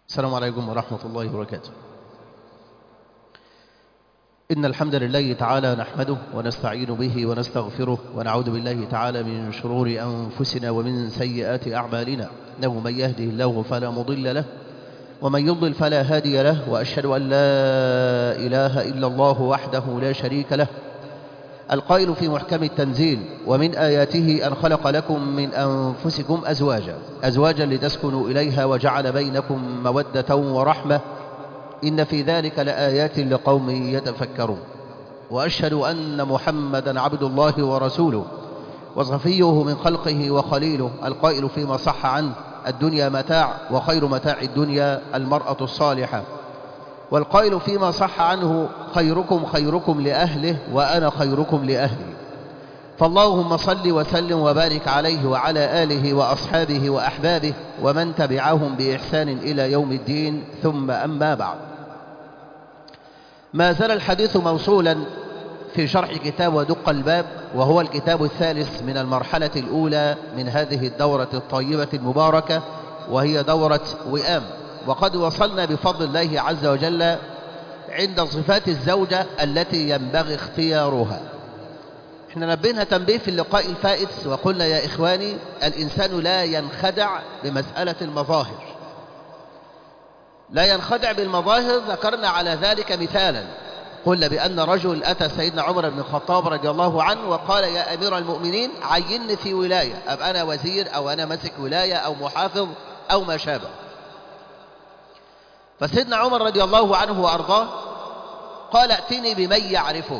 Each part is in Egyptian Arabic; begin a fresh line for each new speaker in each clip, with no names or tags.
السلام عليكم ورحمة الله وبركاته إن الحمد لله تعالى نحمده ونستعين به ونستغفره ونعوذ بالله تعالى من شرور أنفسنا ومن سيئات أعمالنا إنه من يهده الله فلا مضل له ومن يضلل فلا هادي له وأشهد أن لا إله إلا الله وحده لا شريك له القائل في محكم التنزيل ومن آياته أن خلق لكم من أنفسكم أزواجا أزواجا لتسكنوا إليها وجعل بينكم مودة ورحمة إن في ذلك لآيات لقوم يتفكرون وأشهد أن محمدا عبد الله ورسوله وصفيه من خلقه وخليله القائل فيما صح عنه الدنيا متاع وخير متاع الدنيا المرأة الصالحة والقائل فيما صح عنه خيركم خيركم لأهله وأنا خيركم لأهلي فاللهم صل وسلم وبارك عليه وعلى آله وأصحابه وأحبابه ومن تبعهم بإحسان إلى يوم الدين ثم أما بعد ما زال الحديث موصولا في شرح كتاب ودق الباب وهو الكتاب الثالث من المرحلة الأولى من هذه الدورة الطيبة المباركة وهي دورة وئام وقد وصلنا بفضل الله عز وجل عند صفات الزوجة التي ينبغي اختيارها احنا نبهنا تنبيه في اللقاء الفائت وقلنا يا إخواني الإنسان لا ينخدع بمسألة المظاهر لا ينخدع بالمظاهر ذكرنا على ذلك مثالا قلنا بأن رجل أتى سيدنا عمر بن الخطاب رضي الله عنه وقال يا أمير المؤمنين عيني في ولاية أبقى أنا وزير أو أنا مسك ولاية أو محافظ أو ما شابه فسيدنا عمر رضي الله عنه وأرضاه قال ائتني بمن يعرفك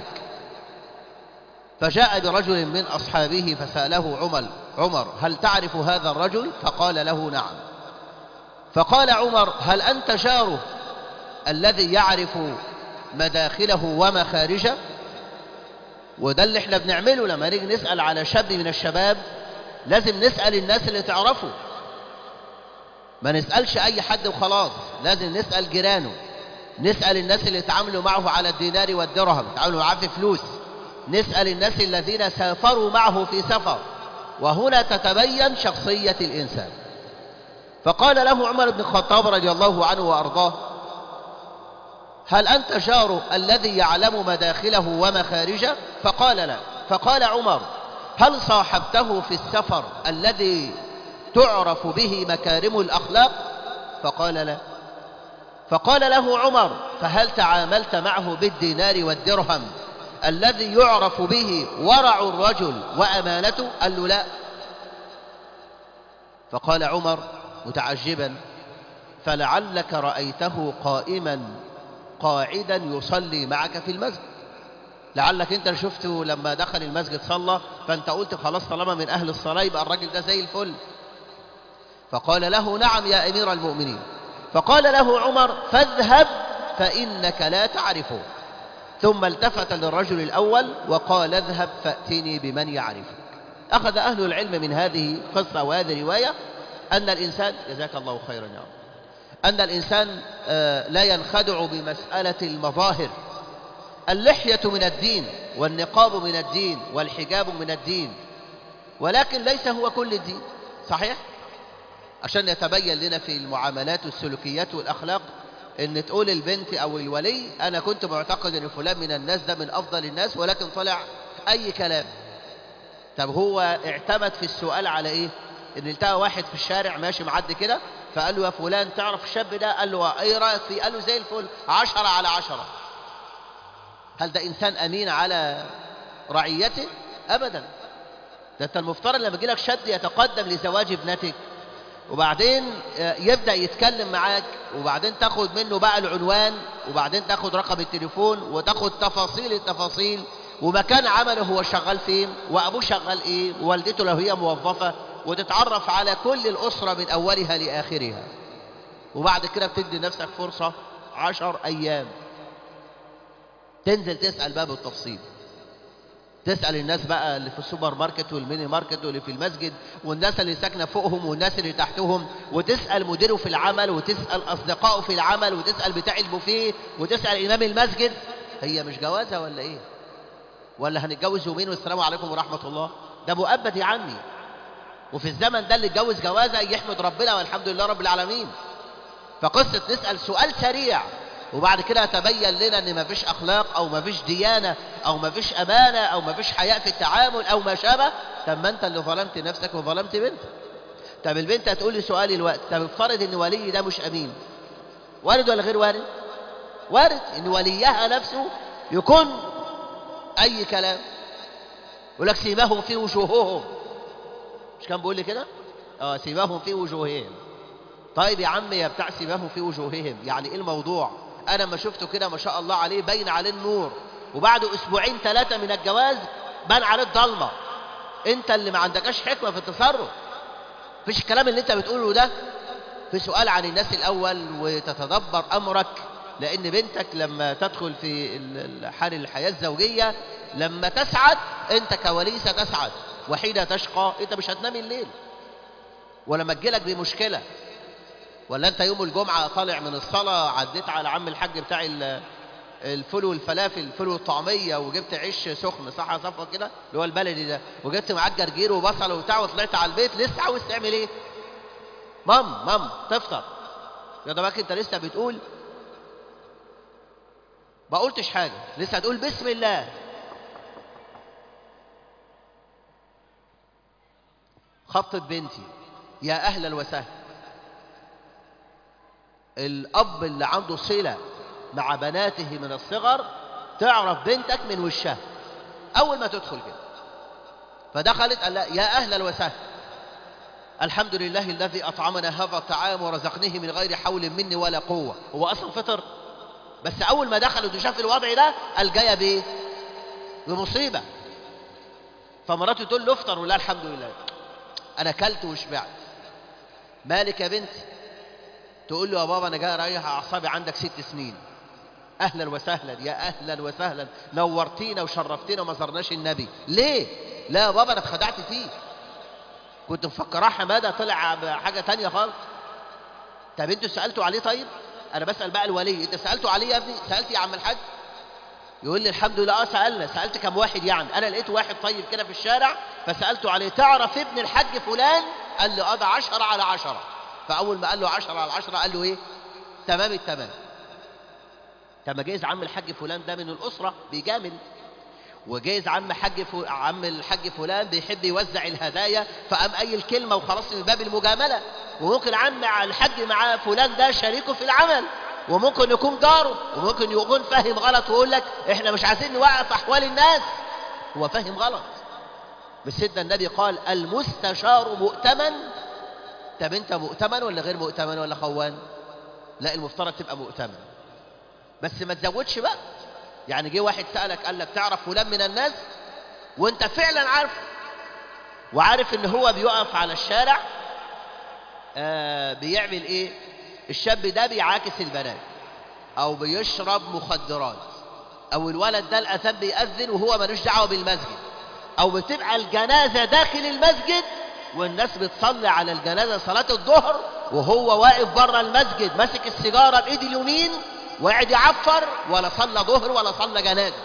فجاء برجل من أصحابه فسأله عمر عمر هل تعرف هذا الرجل فقال له نعم فقال عمر هل أنت جاره الذي يعرف مداخله ومخارجه وده اللي احنا بنعمله لما نيجي نسأل على شاب من الشباب لازم نسأل الناس اللي تعرفه ما نسألش أي حد وخلاص لازم نسأل جيرانه نسأل الناس اللي تعاملوا معه على الدينار والدرهم تعاملوا معه في فلوس نسأل الناس الذين سافروا معه في سفر وهنا تتبين شخصية الإنسان فقال له عمر بن الخطاب رضي الله عنه وأرضاه هل أنت جاره الذي يعلم مداخله ومخارجه فقال لا فقال عمر هل صاحبته في السفر الذي تعرف به مكارم الأخلاق فقال لا فقال له عمر فهل تعاملت معه بالدينار والدرهم الذي يعرف به ورع الرجل وأمانته قال له لا فقال عمر متعجبا فلعلك رأيته قائما قاعدا يصلي معك في المسجد لعلك انت شفته لما دخل المسجد صلى فانت قلت خلاص طالما من اهل الصلاة يبقى الراجل ده زي الفل فقال له نعم يا امير المؤمنين فقال له عمر فاذهب فانك لا تعرفه ثم التفت للرجل الاول وقال اذهب فاتني بمن يعرفك اخذ اهل العلم من هذه قصة وهذه رواية ان الانسان جزاك الله خيرا يا رب أن الإنسان لا ينخدع بمسألة المظاهر اللحية من الدين والنقاب من الدين والحجاب من الدين ولكن ليس هو كل الدين صحيح؟ عشان يتبين لنا في المعاملات والسلوكيات والأخلاق ان تقول البنت او الولي انا كنت معتقد ان فلان من الناس ده من افضل الناس ولكن طلع اي كلام طب هو اعتمد في السؤال على ايه ان التقى واحد في الشارع ماشي معدي كده فقال له يا فلان تعرف الشاب ده قال له ايه رايك فيه قال له زي الفل عشرة على عشرة هل ده انسان امين على رعيته ابدا ده انت المفترض لما يجي لك شاب يتقدم لزواج ابنتك وبعدين يبدا يتكلم معاك وبعدين تاخد منه بقى العنوان وبعدين تاخد رقم التليفون وتاخد تفاصيل التفاصيل ومكان عمله هو شغال فين وابوه شغال ايه ووالدته لو هي موظفه وتتعرف على كل الأسرة من أولها لآخرها وبعد كده بتدي نفسك فرصة عشر أيام تنزل تسأل بقى بالتفصيل تسأل الناس بقى اللي في السوبر ماركت والميني ماركت واللي في المسجد والناس اللي ساكنة فوقهم والناس اللي تحتهم وتسأل مديره في العمل وتسأل أصدقائه في العمل وتسأل بتاع البوفيه وتسأل إمام المسجد هي مش جوازة ولا إيه ولا هنتجوز يومين والسلام عليكم ورحمة الله ده مؤبد يا عمي وفي الزمن ده اللي اتجوز جوازة يحمد ربنا والحمد لله رب العالمين فقصة نسأل سؤال سريع وبعد كده يتبين لنا ان مفيش اخلاق او مفيش ديانة او مفيش امانة او مفيش حياء في التعامل او ما شابه طب ما انت اللي ظلمت نفسك وظلمت بنتك طب البنت هتقول لي سؤال الوقت طب افترض ان ولي ده مش امين وارد ولا غير وارد وارد ان وليها نفسه يكون اي كلام يقول لك سيماهم في وجوههم مش كان بيقول لي كده اه سيماهم في وجوههم طيب يا عم يا بتاع سيماهم في وجوههم يعني ايه الموضوع انا ما شفته كده ما شاء الله عليه باين عليه النور وبعد اسبوعين ثلاثه من الجواز بان عليه الضلمه انت اللي ما عندكش حكمه في التصرف مفيش الكلام اللي انت بتقوله ده في سؤال عن الناس الاول وتتدبر امرك لان بنتك لما تدخل في حال الحياه الزوجيه لما تسعد انت كولي ستسعد وحين تشقى انت مش هتنام الليل ولما تجيلك بمشكله ولا انت يوم الجمعه طالع من الصلاه عديت على عم الحاج بتاع الفول والفلافل الفول والطعميه وجبت عيش سخن صح يا صفوه كده اللي هو البلدي ده وجبت معاك جرجير وبصل وبتاع وطلعت على البيت لسه عاوز تعمل ايه مام مام تفطر يا دماغك انت لسه بتقول ما قلتش حاجه لسه هتقول بسم الله خطت بنتي يا اهلا وسهلا الاب اللي عنده صله مع بناته من الصغر تعرف بنتك من وشها اول ما تدخل كده فدخلت قال لا يا اهلا وسهلا الحمد لله الذي اطعمنا هذا الطعام ورزقنيه من غير حول مني ولا قوه هو اصلا فطر بس اول ما دخلت وشاف الوضع ده قال جايه بايه بمصيبه فمراته تقول له افطر ولا الحمد لله انا اكلت وشبعت مالك يا بنتي تقول له يا بابا انا جاي رايح اعصابي عندك ست سنين اهلا وسهلا يا اهلا وسهلا نورتينا وشرفتينا وما زرناش النبي ليه لا يا بابا انا اتخدعت فيه كنت مفكراه حماده طلع بحاجه تانية خالص طب انتوا سالتوا عليه طيب انا بسال بقى الولي انت سالتوا عليه يا ابني سالت يا عم الحاج يقول لي الحمد لله اه سالنا سالت كم واحد يعني انا لقيت واحد طيب كده في الشارع فسالته عليه تعرف ابن الحاج فلان قال لي اه ده 10 على 10 فاول ما قال له 10 على 10 قال له ايه تمام التمام طب ما جايز عم الحاج فلان ده من الاسره بيجامل وجايز عم حاج ف... عم الحاج فلان بيحب يوزع الهدايا فقام قايل كلمه وخلاص من باب المجامله وممكن عم الحاج مع فلان ده شريكه في العمل وممكن يكون جاره وممكن يكون فاهم غلط ويقول لك احنا مش عايزين نوقف احوال الناس هو فاهم غلط بس سيدنا النبي قال المستشار مؤتمن طب انت مؤتمن ولا غير مؤتمن ولا خوان لا المفترض تبقى مؤتمن بس ما تزودش بقى يعني جه واحد سألك قال لك تعرف فلان من الناس وانت فعلا عارف وعارف ان هو بيقف على الشارع آه بيعمل ايه الشاب ده بيعاكس البنات او بيشرب مخدرات او الولد ده الاذان بيأذن وهو ملوش دعوه بالمسجد او بتبقى الجنازه داخل المسجد والناس بتصلي على الجنازه صلاه الظهر وهو واقف بره المسجد ماسك السيجاره بايد اليمين وقاعد يعفر ولا صلى ظهر ولا صلى جنازه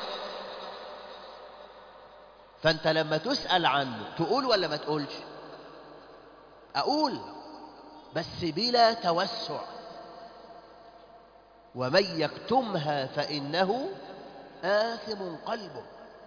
فانت لما تسال عنه تقول ولا ما تقولش اقول بس بلا توسع ومن يكتمها فانه آثم قلبه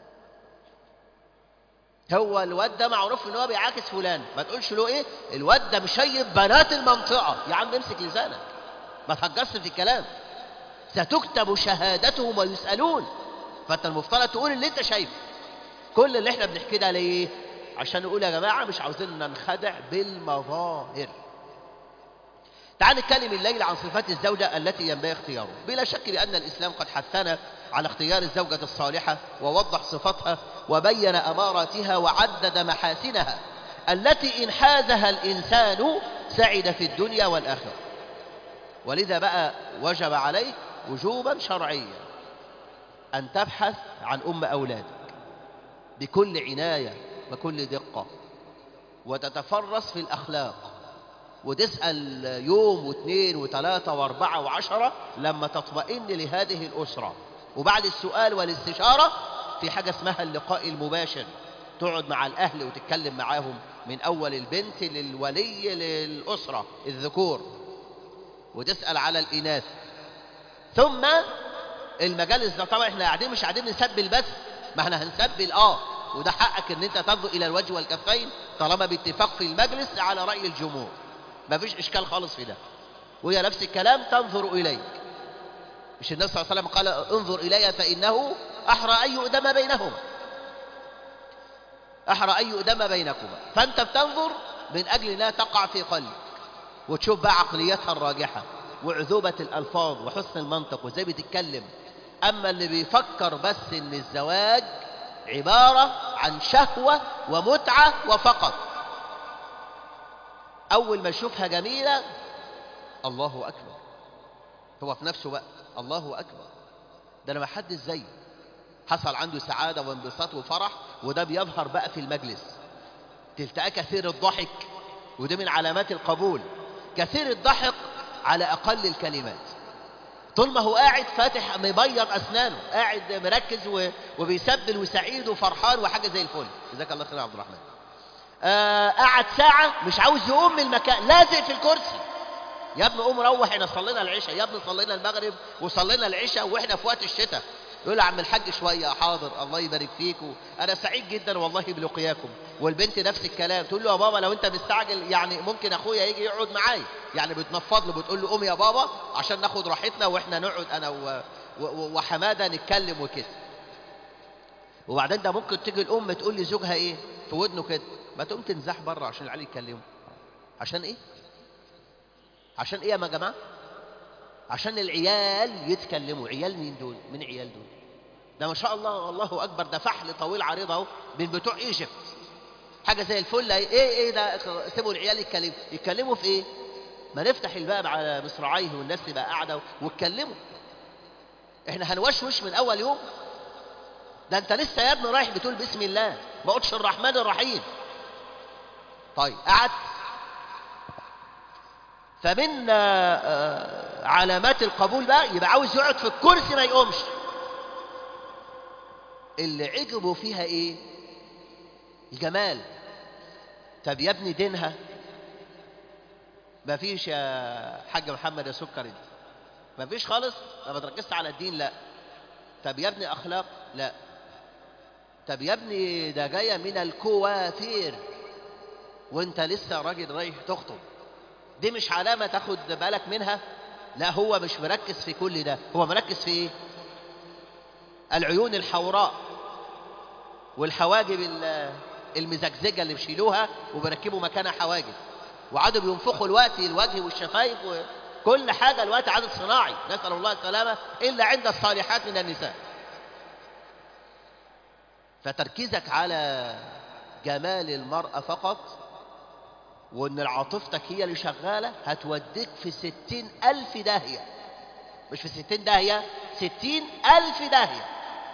هو الواد ده معروف ان هو بيعاكس فلان ما تقولش له ايه الواد ده مشيب بنات المنطقه يا عم امسك لسانك ما تهجصش في الكلام ستكتب شهادتهم ويسالون فانت المفترض تقول اللي انت شايفه كل اللي احنا بنحكي ده ليه عشان نقول يا جماعه مش عاوزين ننخدع بالمظاهر تعال نتكلم الليلة عن صفات الزوجة التي ينبغي اختياره بلا شك بأن الإسلام قد حثنا على اختيار الزوجة الصالحة ووضح صفاتها وبين أماراتها وعدد محاسنها التي إن حازها الإنسان سعد في الدنيا والآخرة ولذا بقى وجب عليك وجوبا شرعيا أن تبحث عن أم أولادك بكل عناية وكل دقة وتتفرس في الأخلاق وتسأل يوم واثنين وثلاثة واربعة وعشرة لما تطمئن لهذه الأسرة وبعد السؤال والاستشارة في حاجة اسمها اللقاء المباشر تقعد مع الأهل وتتكلم معاهم من أول البنت للولي للأسرة الذكور وتسأل على الإناث ثم المجالس ده طبعا احنا قاعدين مش قاعدين نسبل بس ما احنا هنسبل اه وده حقك ان انت تنظر الى الوجه والكفين طالما باتفاق في المجلس على رأي الجمهور مفيش اشكال خالص في ده وهي نفس الكلام تنظر اليك مش النبي صلى الله عليه وسلم قال انظر الي فانه احرى ان يؤدم بينهما احرى ان يؤدم بينكما فانت بتنظر من اجل انها تقع في قلبك وتشوف بقى عقليتها الراجحه وعذوبه الالفاظ وحسن المنطق وازاي بتتكلم اما اللي بيفكر بس ان الزواج عباره عن شهوه ومتعه وفقط اول ما يشوفها جميله الله اكبر هو في نفسه بقى الله اكبر ده انا ما حدش زيي حصل عنده سعاده وانبساط وفرح وده بيظهر بقى في المجلس تلتقى كثير الضحك وده من علامات القبول كثير الضحك على اقل الكلمات طول ما هو قاعد فاتح مبيض اسنانه قاعد مركز و... وبيسبل وسعيد وفرحان وحاجه زي الفل جزاك الله خير يا عبد الرحمن آه قعد ساعه مش عاوز يقوم من المكان لازق في الكرسي يا ابني قوم روح احنا صلينا العشاء يا ابني صلينا المغرب وصلينا العشاء واحنا في وقت الشتاء يقول يا عم الحاج شويه حاضر الله يبارك فيك انا سعيد جدا والله بلقياكم والبنت نفس الكلام تقول له يا بابا لو انت مستعجل يعني ممكن اخويا يجي يقعد معايا يعني بتنفض له بتقول له قوم يا بابا عشان ناخد راحتنا واحنا نقعد انا و... و... وحماده نتكلم وكده وبعدين ده ممكن تيجي الام تقول لزوجها ايه في ودنه كده ما تقوم تنزح بره عشان العيال يتكلموا عشان ايه عشان ايه يا جماعه عشان العيال يتكلموا عيال مين دول من عيال دول ده ما شاء الله الله اكبر ده فحل طويل عريض اهو من بتوع ايجيبت حاجه زي الفل ايه ايه ده سيبوا العيال يتكلموا يتكلموا في ايه ما نفتح الباب على مصراعيه والناس تبقى قاعده واتكلموا احنا هنوشوش من اول يوم ده انت لسه يا ابني رايح بتقول بسم الله ما قلتش الرحمن الرحيم طيب قعدت فمن علامات القبول بقى يبقى عاوز يقعد في الكرسي ما يقومش اللي عجبوا فيها ايه الجمال طب يا ابني دينها ما فيش يا حاج محمد يا سكر انت ما فيش خالص ما بتركزش على الدين لا طب يا ابني اخلاق لا طب يا ابني ده جايه من الكوافير وانت لسه راجل رايح تخطب دي مش علامة تاخد بالك منها لا هو مش مركز في كل ده هو مركز في ايه العيون الحوراء والحواجب المزجزجة اللي بيشيلوها وبيركبوا مكانها حواجب وعادوا بينفخوا الوقت الوجه والشفايف وكل حاجة الوقت عدد صناعي نسأل الله السلامة إلا عند الصالحات من النساء فتركيزك على جمال المرأة فقط وان عاطفتك هي اللي شغالة هتوديك في ستين ألف داهية مش في ستين داهية ستين ألف داهية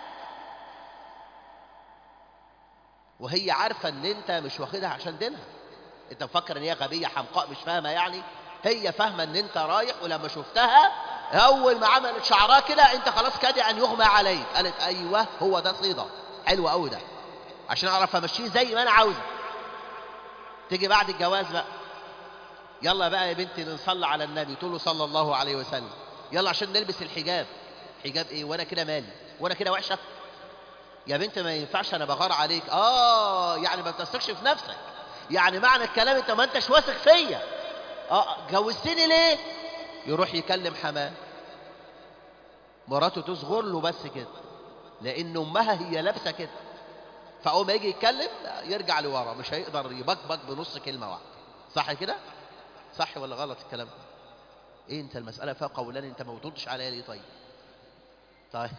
وهي عارفة ان انت مش واخدها عشان دينها انت مفكر ان هي غبية حمقاء مش فاهمة يعني هي فاهمة ان انت رايح ولما شفتها اول ما عملت شعرها كده انت خلاص كاد ان يغمى عليك قالت ايوه هو ده صيدة حلو قوي ده عشان اعرف امشيه زي ما انا عاوزه تيجي بعد الجواز بقى يلا بقى يا بنتي نصلي على النبي تقول له صلى الله عليه وسلم يلا عشان نلبس الحجاب حجاب ايه وانا كده مالي وانا كده وحشه يا بنت ما ينفعش انا بغار عليك اه يعني ما بتثقش في نفسك يعني معنى الكلام انت ما انتش واثق فيا اه جوزتني ليه يروح يكلم حماه مراته تصغر له بس كده لان امها هي لابسه كده فاول ما يجي يتكلم يرجع لورا مش هيقدر يبكبك بنص كلمه واحده صح كده صح ولا غلط الكلام ايه انت المساله فيها قولان انت ما بتردش عليا ليه طيب طيب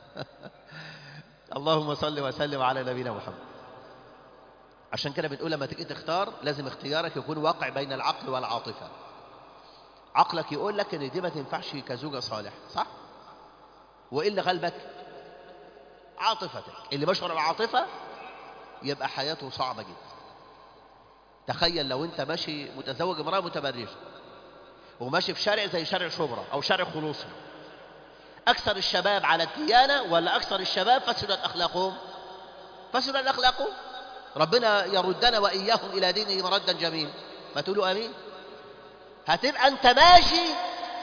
اللهم صل وسلم على نبينا محمد عشان كده بنقول لما تيجي تختار لازم اختيارك يكون واقع بين العقل والعاطفه عقلك يقول لك ان دي ما تنفعش كزوجه صالح صح وايه اللي غلبك عاطفتك اللي بشعر العاطفه يبقى حياته صعبة جدا تخيل لو انت ماشي متزوج امرأة متبرجة وماشي في شارع زي شارع شبرا او شارع خلوصي اكثر الشباب على الديانة ولا اكثر الشباب فسدت اخلاقهم فسدت اخلاقهم ربنا يردنا واياهم الى دينه مردا جميلا ما تقولوا امين هتبقى انت ماشي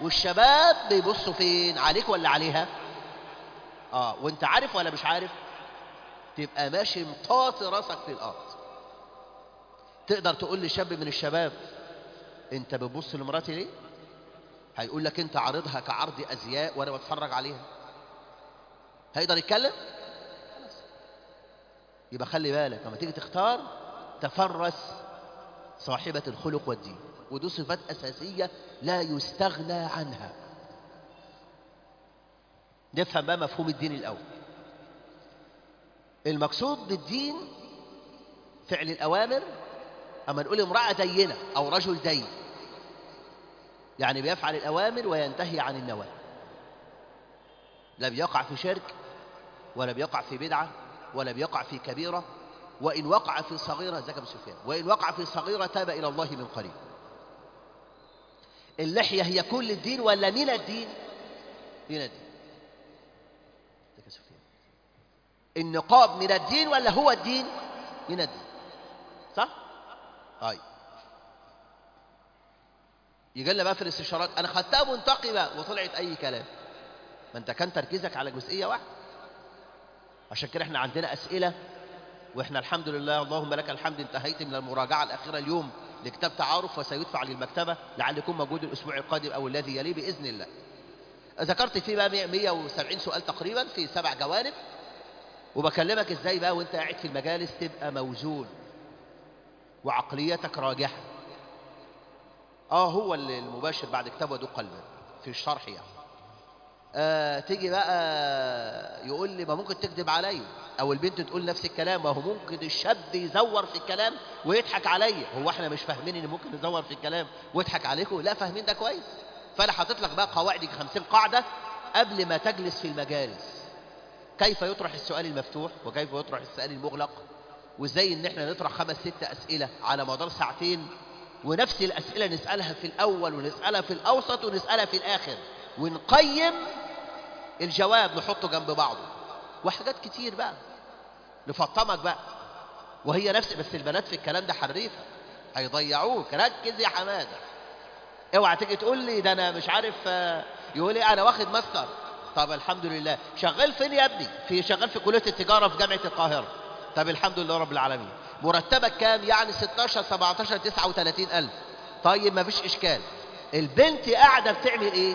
والشباب بيبصوا فين عليك ولا عليها اه وانت عارف ولا مش عارف تبقى ماشي مطاطي راسك في الارض تقدر تقول لشاب من الشباب انت بتبص لمراتي ليه هيقول لك انت عارضها كعرض ازياء وانا بتفرج عليها هيقدر يتكلم خلاص. يبقى خلي بالك لما تيجي تختار تفرس صاحبة الخلق والدين ودي صفات أساسية لا يستغنى عنها نفهم بقى مفهوم الدين الأول المقصود بالدين فعل الأوامر أما نقول امرأة دينة أو رجل دين يعني بيفعل الأوامر وينتهي عن النواهي لا بيقع في شرك ولا بيقع في بدعة ولا بيقع في كبيرة وإن وقع في صغيرة ذاك أبو سفيان وإن وقع في صغيرة تاب إلى الله من قريب اللحية هي كل الدين ولا من الدين من الدين ذاك سفيان النقاب من الدين ولا هو الدين من الدين صح طيب يجي لنا بقى في الاستشارات انا خدتها منتقبه وطلعت اي كلام ما انت كان تركيزك على جزئيه واحده عشان كده احنا عندنا اسئله واحنا الحمد لله اللهم لك الحمد انتهيت من المراجعه الاخيره اليوم لكتاب تعارف وسيدفع للمكتبه لعل يكون موجود الاسبوع القادم او الذي يليه باذن الله ذكرت فيه بقى 170 سؤال تقريبا في سبع جوانب وبكلمك ازاي بقى وانت قاعد في المجالس تبقى موزون وعقليتك راجحه اه هو اللي المباشر بعد كتاب ودو قلبا في الشرح يعني آه تيجي بقى يقول لي ما ممكن تكذب عليا او البنت تقول نفس الكلام ما هو ممكن الشاب يزور في الكلام ويضحك عليا هو احنا مش فاهمين ان ممكن يزور في الكلام ويضحك عليكم لا فاهمين ده كويس فانا حاطط لك بقى قواعد 50 قاعده قبل ما تجلس في المجالس كيف يطرح السؤال المفتوح وكيف يطرح السؤال المغلق وازاي ان احنا نطرح خمس ست اسئله على مدار ساعتين ونفس الاسئله نسالها في الاول ونسالها في الاوسط ونسالها في الاخر ونقيم الجواب نحطه جنب بعضه وحاجات كتير بقى نفطمك بقى وهي نفس بس البنات في الكلام ده حريفه هيضيعوك ركز يا حماده اوعى تيجي تقول لي ده انا مش عارف آه، يقول لي انا واخد ماستر طب الحمد لله شغال فين يا ابني في شغال في كليه التجاره في جامعه القاهره طب الحمد لله رب العالمين مرتبك كام يعني 16 17 39 الف طيب ما فيش اشكال البنت قاعده بتعمل ايه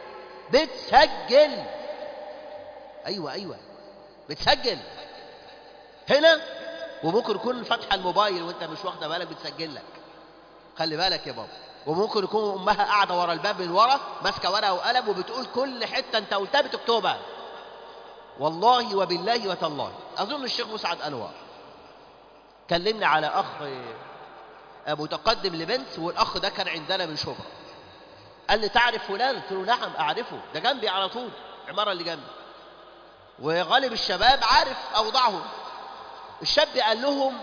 بتسجل ايوه ايوه بتسجل هنا وممكن يكون فاتحه الموبايل وانت مش واخده بالك بتسجل لك خلي بالك يا بابا وممكن يكون امها قاعده ورا الباب من ورا ماسكه ورقه وقلم وبتقول كل حته انت قلتها بتكتبها والله وبالله وتالله اظن الشيخ مسعد انور كلمني على اخ متقدم لبنت والاخ ده كان عندنا من شبرا قال لي تعرف فلان قلت له نعم اعرفه ده جنبي على طول العماره اللي جنبي وغالب الشباب عارف اوضاعهم الشاب قال لهم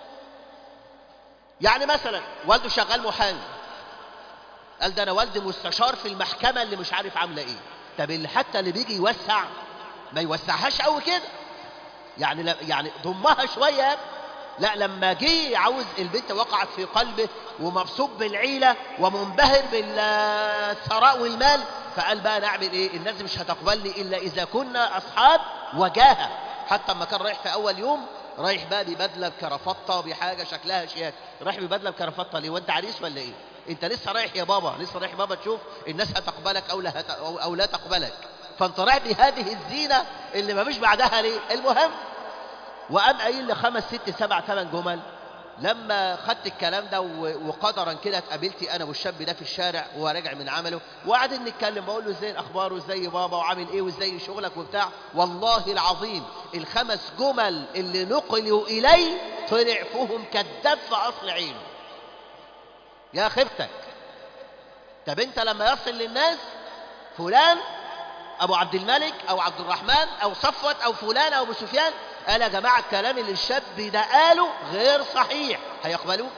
يعني مثلا والده شغال محامي قال ده انا والدي مستشار في المحكمه اللي مش عارف عامله ايه طب اللي حتى اللي بيجي يوسع ما يوسعهاش قوي كده يعني لا يعني ضمها شويه لا لما جه عاوز البنت وقعت في قلبه ومبسوط بالعيله ومنبهر بالثراء والمال فقال بقى نعمل ايه الناس مش هتقبلني الا اذا كنا اصحاب وجاهه حتى لما كان رايح في اول يوم رايح بقى ببدله بكرافطه بحاجه شكلها شياك رايح ببدله بكرافطه ليه وانت عريس ولا ايه انت لسه رايح يا بابا لسه رايح بابا تشوف الناس هتقبلك او لا هت... أو... او لا تقبلك فانت رايح بهذه الزينه اللي ما فيش بعدها ليه المهم وقام قايل لي خمس ست سبع ثمان جمل لما خدت الكلام ده و- وقدرا كده اتقابلتي انا والشاب ده في الشارع وهو راجع من عمله وقعدنا نتكلم بقول له ازاي الاخبار وازاي بابا وعامل ايه وازاي شغلك وبتاع والله العظيم الخمس جمل اللي نقلوا الي طلع فيهم كذاب في اصل عينه يا خفتك طب انت لما يصل للناس فلان ابو عبد الملك او عبد الرحمن او صفوت او فلان او ابو سفيان قال يا جماعه الكلام اللي الشاب ده قاله غير صحيح هيقبلوك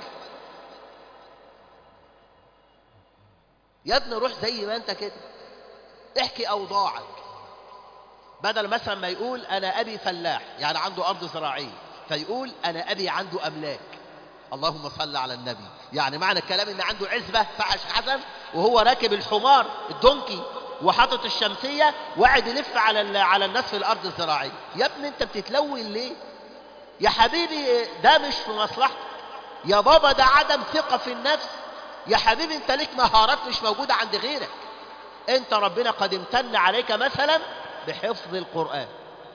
يا ابني روح زي ما انت كده احكي اوضاعك بدل مثلا ما يقول انا ابي فلاح يعني عنده ارض زراعيه فيقول انا ابي عنده املاك اللهم صل على النبي يعني معنى الكلام ان عنده عزبة فحش حسن وهو راكب الحمار الدونكي وحاطط الشمسية وقاعد يلف على ال- على الناس في الارض الزراعية يا ابني انت بتتلون ليه يا حبيبي ده مش في مصلحتك يا بابا ده عدم ثقة في النفس يا حبيبي انت ليك مهارات مش موجودة عند غيرك انت ربنا قد امتن عليك مثلا بحفظ القرآن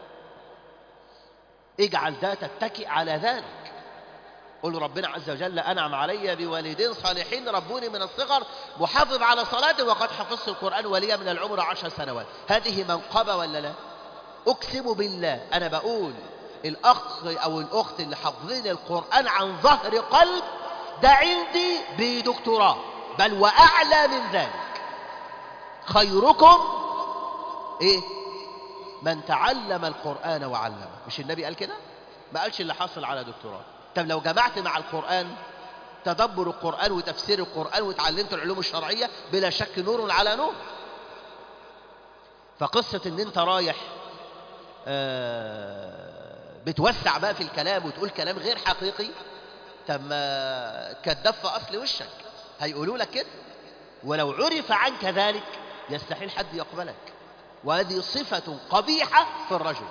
اجعل ده تتكئ على ذلك قل ربنا عز وجل أنعم علي بوالدين صالحين ربوني من الصغر محافظ على صلاتي وقد حفظت القرآن ولي من العمر عشر سنوات هذه منقبة ولا لا أقسم بالله أنا بقول الأخ أو الأخت اللي حافظين القرآن عن ظهر قلب ده عندي بدكتوراه بل وأعلى من ذلك خيركم إيه من تعلم القرآن وعلمه مش النبي قال كده ما قالش اللي حصل على دكتوراه طب لو جمعت مع القرآن تدبر القرآن وتفسير القرآن وتعلمت العلوم الشرعية بلا شك نور على نور فقصة ان انت رايح آه، بتوسع بقى في الكلام وتقول كلام غير حقيقي طب ما كدب في اصل وشك هيقولوا لك كده ولو عرف عنك ذلك يستحيل حد يقبلك وهذه صفة قبيحة في الرجل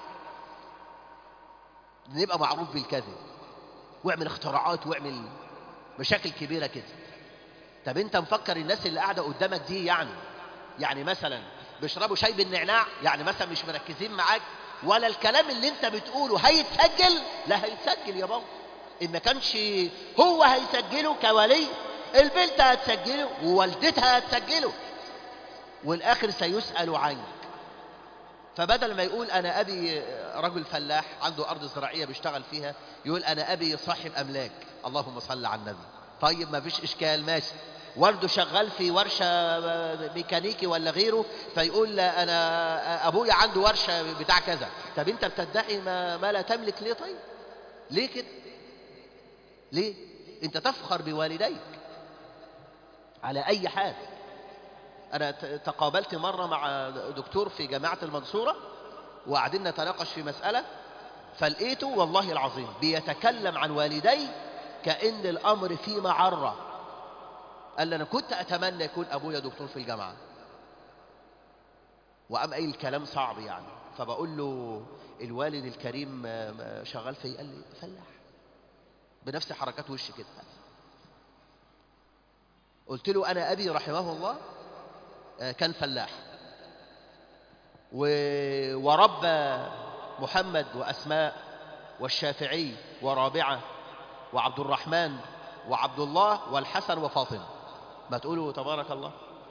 نبقى معروف بالكذب واعمل اختراعات واعمل مشاكل كبيرة كده طب انت مفكر الناس اللي قاعدة قدامك دي يعني يعني مثلا بيشربوا شاي بالنعناع يعني مثلا مش مركزين معاك ولا الكلام اللي انت بتقوله هيتسجل لا هيتسجل يا بابا ان ما كانش هو هيسجله كولي البنت هتسجله ووالدتها هتسجله والاخر سيسأل عنك فبدل ما يقول انا ابي رجل فلاح عنده ارض زراعيه بيشتغل فيها يقول انا ابي صاحب املاك اللهم صل على النبي طيب ما فيش اشكال ماشي والده شغال في ورشه ميكانيكي ولا غيره فيقول انا ابويا عنده ورشه بتاع كذا طب انت بتدعي ما, ما لا تملك ليه طيب ليه كده ليه انت تفخر بوالديك على اي حال أنا ت- تقابلت مرة مع دكتور في جامعة المنصورة وقاعدين نتناقش في مسألة فلقيته والله العظيم بيتكلم عن والدي كأن الأمر فيه معرة قال لي أنا كنت أتمنى يكون أبويا دكتور في الجامعة وقام قايل كلام صعب يعني فبقول له الوالد الكريم آه، آه، شغال في إيه؟ قال لي فلاح بنفس حركات وشي كده قلت له أنا أبي رحمه الله آه، كان فلاح و- وربى محمد وأسماء والشافعي ورابعة وعبد الرحمن وعبد الله والحسن وفاطمة ما تقولوا تبارك الله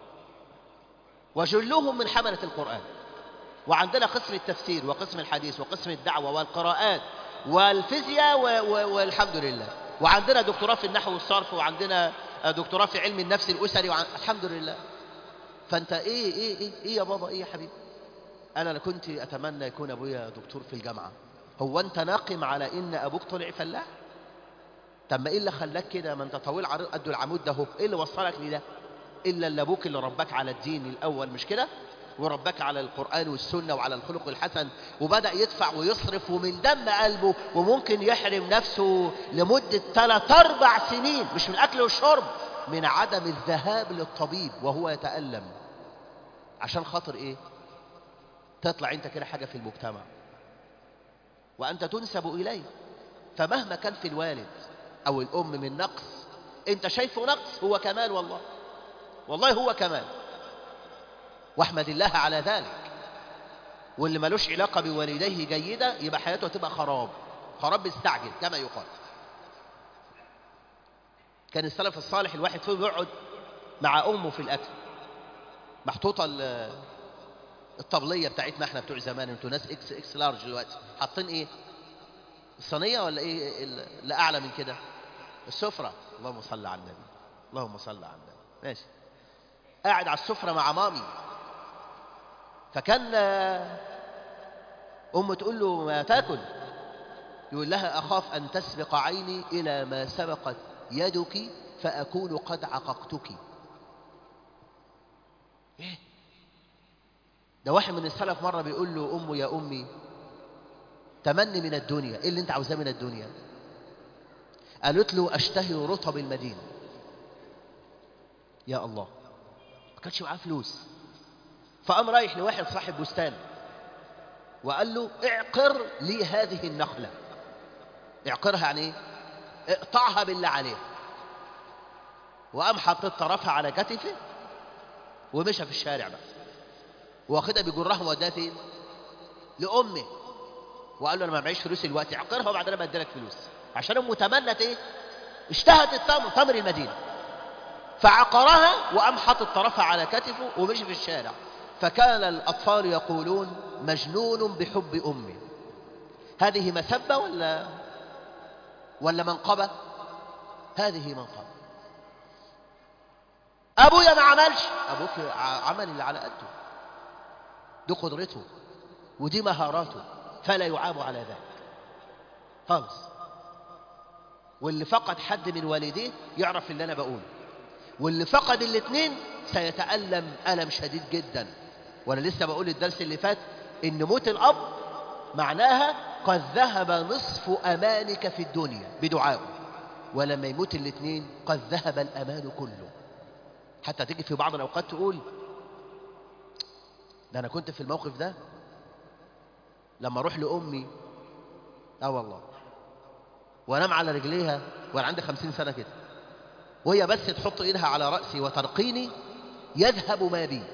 وجلهم من حملة القرآن وعندنا قسم التفسير وقسم الحديث وقسم الدعوة والقراءات والفيزياء و- و- والحمد لله وعندنا دكتوراه في النحو والصرف وعندنا آه، دكتوراه في علم النفس الأسري وعن... الحمد لله فانت ايه ايه ايه ايه يا بابا ايه يا حبيبي انا أنا كنت اتمنى يكون ابويا دكتور في الجامعه هو انت ناقم على ان ابوك طلع فلاح طب ما ايه اللي خلاك كده ما انت طويل عريض قد العمود ده هو ايه اللي وصلك لده الا اللي ابوك اللي رباك على الدين الاول مش كده ورباك على القرآن والسنة وعلى الخلق الحسن وبدأ يدفع ويصرف ومن دم قلبه وممكن يحرم نفسه لمدة ثلاث أربع سنين مش من الأكل والشرب من عدم الذهاب للطبيب وهو يتألم عشان خاطر إيه؟ تطلع أنت كده حاجة في المجتمع وأنت تنسب إليه فمهما كان في الوالد أو الأم من نقص أنت شايفه نقص هو كمال والله والله هو كمال واحمد الله على ذلك واللي ملوش علاقة بوالديه جيدة يبقى حياته هتبقى خراب خراب مستعجل كما يقال كان السلف الصالح الواحد فيهم يقعد مع أمه في الأكل محطوطة ال- الطبلية بتاعتنا احنا بتوع زمان انتوا ناس اكس اكس لارج دلوقتي حاطين ايه الصينية ولا ايه ال- اللي اعلى من كده السفرة اللهم صل على النبي اللهم صل على النبي ماشي قاعد على السفرة مع مامي فكان آه، أم تقول له ما تاكل يقول لها أخاف أن تسبق عيني إلى ما سبقت يدك فأكون قد عققتك إيه؟ ده واحد من السلف مرة بيقول له أمه يا أمي تمني من الدنيا إيه اللي أنت عاوزاه من الدنيا قالت له اشتهي رطب المدينة يا الله ما كانش معاه فلوس فقام رايح لواحد صاحب بستان وقال له اعقر لي هذه النخلة اعقرها يعني ايه اقطعها بالله عليها وقام حاطط طرفها على كتفه ومشى في الشارع بقى واخدها بيجرها ووداها فين لامه وقال له انا ما معيش فلوس دلوقتي اعقرها وبعدين انا بدي لك فلوس عشان امه تمنت ايه اشتهت التمر تمر المدينه فعقرها وقام حاطط طرفها على كتفه ومشي في الشارع فكان الاطفال يقولون مجنون بحب امه هذه مسبه ولا ولا منقبه هذه منقبه ابويا ما عملش ابوك عمل اللي على قده دي قدرته ودي مهاراته فلا يعاب على ذلك خالص واللي فقد حد من والديه يعرف اللي انا بقوله واللي فقد الاثنين سيتألم ألم شديد جدا وانا لسه بقول الدرس اللي فات ان موت الاب معناها قد ذهب نصف امانك في الدنيا بدعائه ولما يموت الاثنين قد ذهب الامان كله حتى تيجي في بعض الاوقات تقول ده انا كنت في الموقف ده لما اروح لامي اه والله وانام على رجليها وانا عندي خمسين سنه كده وهي بس تحط ايدها على راسي وترقيني يذهب ما بي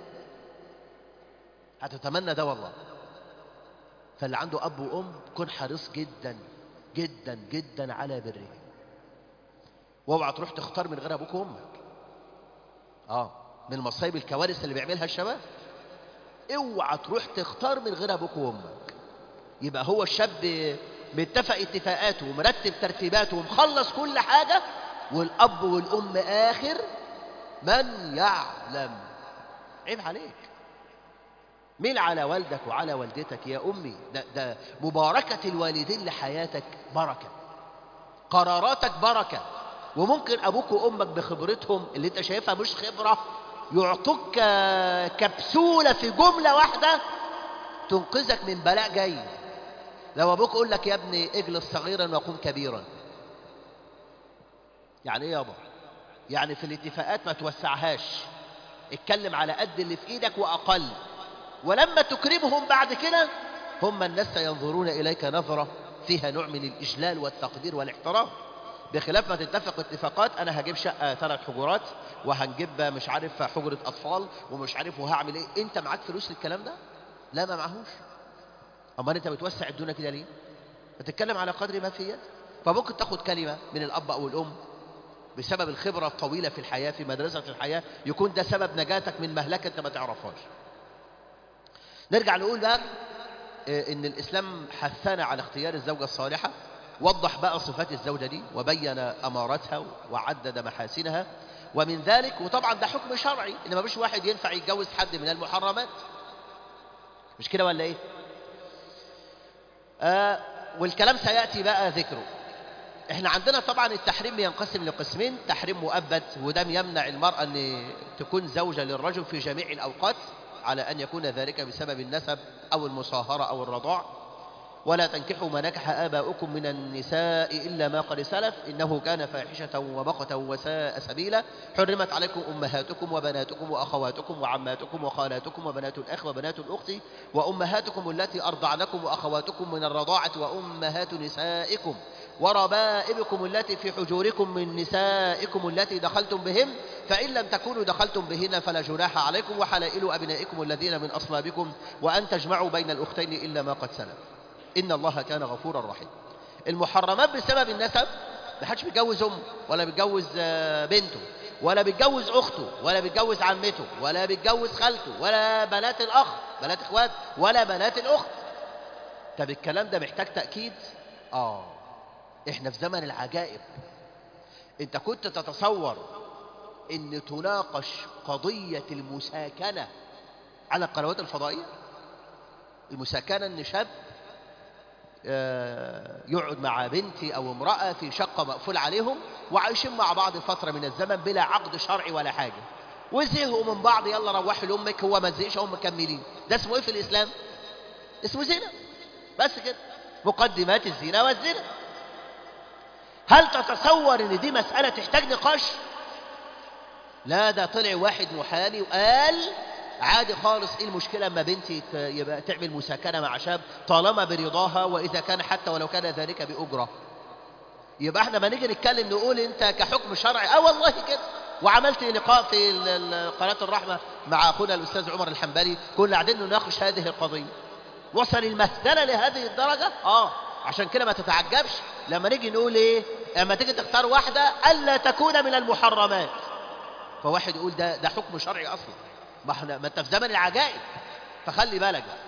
هتتمنى ده والله فاللي عنده اب وام كن حريص جدا جدا جدا على بره واوعى تروح تختار من غير ابوك وامك اه من المصايب الكوارث اللي بيعملها الشباب اوعى تروح تختار من غير ابوك وامك يبقى هو الشاب متفق اتفاقاته ومرتب ترتيباته ومخلص كل حاجه والاب والام اخر من يعلم عيب عليك ميل على والدك وعلى والدتك يا امي ده, ده مباركه الوالدين لحياتك بركه قراراتك بركه وممكن ابوك وامك بخبرتهم اللي انت شايفها مش خبره يعطوك كبسوله في جمله واحده تنقذك من بلاء جاي لو ابوك يقول لك يا ابني اجلس صغيرا وقم كبيرا يعني ايه يابا يعني في الاتفاقات ما توسعهاش اتكلم على قد اللي في ايدك واقل ولما تكرمهم بعد كده هم الناس سينظرون اليك نظره فيها نوع من الاجلال والتقدير والاحترام بخلاف ما تتفق اتفاقات انا هجيب شقه ثلاث حجرات وهنجيب مش عارف حجره اطفال ومش عارف وهعمل ايه انت معاك فلوس للكلام ده لا ما معهوش امال انت بتوسع الدنيا كده ليه بتتكلم على قدر ما في يدك فممكن تاخد كلمه من الاب او الام بسبب الخبره الطويله في الحياه في مدرسه الحياه يكون ده سبب نجاتك من مهلكه انت ما تعرفهاش نرجع نقول بقى ان الاسلام حثنا على اختيار الزوجه الصالحه وضح بقى صفات الزوجة دي وبين أماراتها وعدد محاسنها ومن ذلك وطبعا ده حكم شرعي إن ما فيش واحد ينفع يتجوز حد من المحرمات مش كده ولا إيه آه والكلام سيأتي بقى ذكره احنا عندنا طبعا التحريم ينقسم لقسمين تحريم مؤبد وده يمنع المرأة أن تكون زوجة للرجل في جميع الأوقات على أن يكون ذلك بسبب النسب أو المصاهرة أو الرضاع ولا تنكحوا ما نكح آباؤكم من النساء إلا ما قد سلف إنه كان فاحشة ومقتا وساء سبيلا حرمت عليكم أمهاتكم وبناتكم وأخواتكم وعماتكم وخالاتكم وبنات الأخ وبنات الأخت وأمهاتكم التي أرضعنكم وأخواتكم من الرضاعة وأمهات نسائكم وربائبكم التي في حجوركم من نسائكم التي دخلتم بهن فإن لم تكونوا دخلتم بهن فلا جناح عليكم وحلائل أبنائكم الذين من أصلابكم وأن تجمعوا بين الأختين إلا ما قد سلف إن الله كان غفورا رحيما المحرمات بسبب النسب ما حدش بيتجوز أمه ولا بيتجوز بنته ولا بيتجوز أخته ولا بيتجوز عمته ولا بيتجوز خالته ولا بنات الأخ بنات إخوات ولا بنات الأخت طب الكلام ده محتاج تأكيد آه إحنا في زمن العجائب أنت كنت تتصور أن تناقش قضية المساكنة على القنوات الفضائية المساكنة أن شاب يقعد مع بنتي أو امرأة في شقة مقفول عليهم وعايشين مع بعض فترة من الزمن بلا عقد شرعي ولا حاجة وزهقوا من بعض يلا روحوا لأمك هو ما زهقش هم مكملين ده اسمه ايه في الإسلام اسمه زنا بس كده مقدمات الزنا والزنا هل تتصور ان دي مسألة تحتاج نقاش لا ده طلع واحد محامي وقال عادي خالص ايه المشكلة اما بنتي ت- يبقى تعمل مساكنة مع شاب طالما برضاها واذا كان حتى ولو كان ذلك بأجرة يبقى احنا ما نيجي نتكلم نقول انت كحكم شرعي اه والله كده وعملت لقاء في ال- ال- قناة الرحمة مع اخونا الاستاذ عمر الحنبلي كنا قاعدين نناقش هذه القضية وصل المهزلة لهذه الدرجة اه عشان كده ما تتعجبش لما نيجي نقول ايه لما تيجي تختار واحدة الا تكون من المحرمات فواحد يقول ده ده حكم شرعي اصلا ما احنا ما انت في زمن العجائب فخلي بالك بقى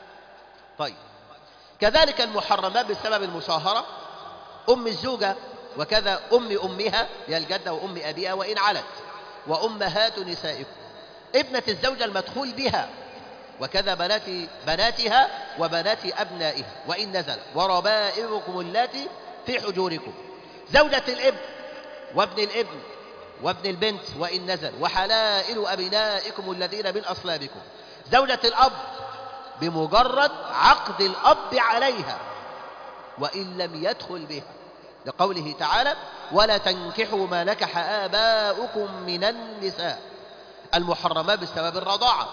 طيب كذلك المحرمات بسبب المصاهرة أم الزوجة وكذا أم أمها هي الجدة وأم أبيها وإن علت وأمهات نسائكم ابنة الزوجة المدخول بها وكذا بنات بناتها وبنات أبنائها وإن نزل وربائبكم اللاتي في حجوركم زوجة الابن وابن الابن وابن البنت وإن نزل وحلائل أبنائكم الذين من أصلابكم زوجة الأب بمجرد عقد الأب عليها وإن لم يدخل بها لقوله تعالى ولا تنكحوا ما نكح آباؤكم من النساء المحرمات بسبب الرضاعة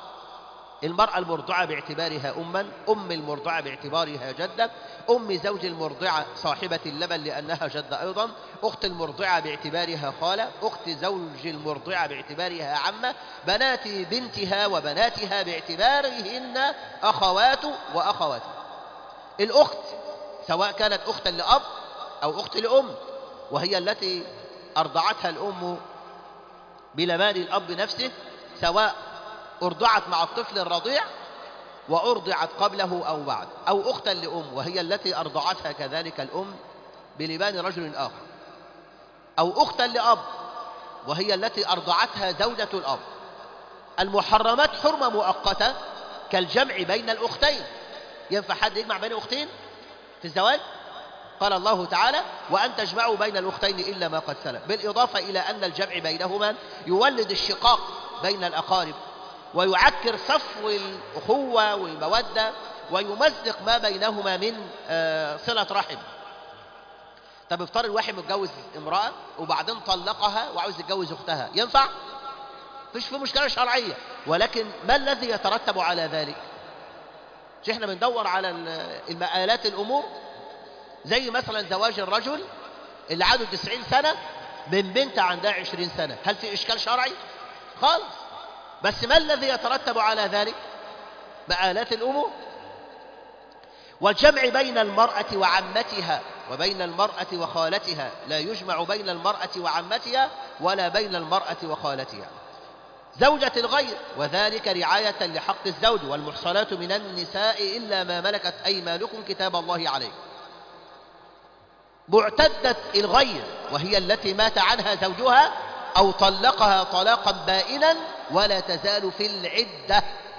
المرأة المرضعة باعتبارها أما أم المرضعة باعتبارها جدة أم زوج المرضعة صاحبة اللبن لأنها جدة أيضا أخت المرضعة باعتبارها خالة أخت زوج المرضعة باعتبارها عمة بنات بنتها وبناتها باعتبارهن أخوات وأخوات الأخت سواء كانت أختا لأب أو أخت لأم وهي التي أرضعتها الأم بلبان الأب نفسه سواء أرضعت مع الطفل الرضيع وأرضعت قبله أو بعد أو أختا لأم وهي التي أرضعتها كذلك الأم بلبان رجل آخر أو أختا لأب وهي التي أرضعتها زوجة الأب المحرمات حرمة مؤقتة كالجمع بين الأختين ينفع حد يجمع بين أختين في الزواج قال الله تعالى وأن تجمعوا بين الأختين إلا ما قد سلف بالإضافة إلى أن الجمع بينهما يولد الشقاق بين الأقارب ويعكر صفو الأخوة والمودة ويمزق ما بينهما من آه، صلة رحم طب افترض واحد متجوز امرأة وبعدين طلقها وعاوز يتجوز أختها ينفع؟ مفيش فيه مشكلة شرعية ولكن ما الذي يترتب على ذلك؟ مش احنا بندور على ال- المآلات الأمور زي مثلا زواج الرجل اللي عنده 90 سنة من بنت عندها 20 سنة هل في إشكال شرعي؟ خالص بس ما الذي يترتب على ذلك؟ مآلات الأمور والجمع بين المرأة وعمتها وبين المرأة وخالتها لا يجمع بين المرأة وعمتها ولا بين المرأة وخالتها زوجة الغير وذلك رعاية لحق الزوج والمحصنات من النساء إلا ما ملكت أيمانكم كتاب الله عليكم معتدة الغير وهي التي مات عنها زوجها أو طلقها طلاقا بائنا ولا تزال في العدة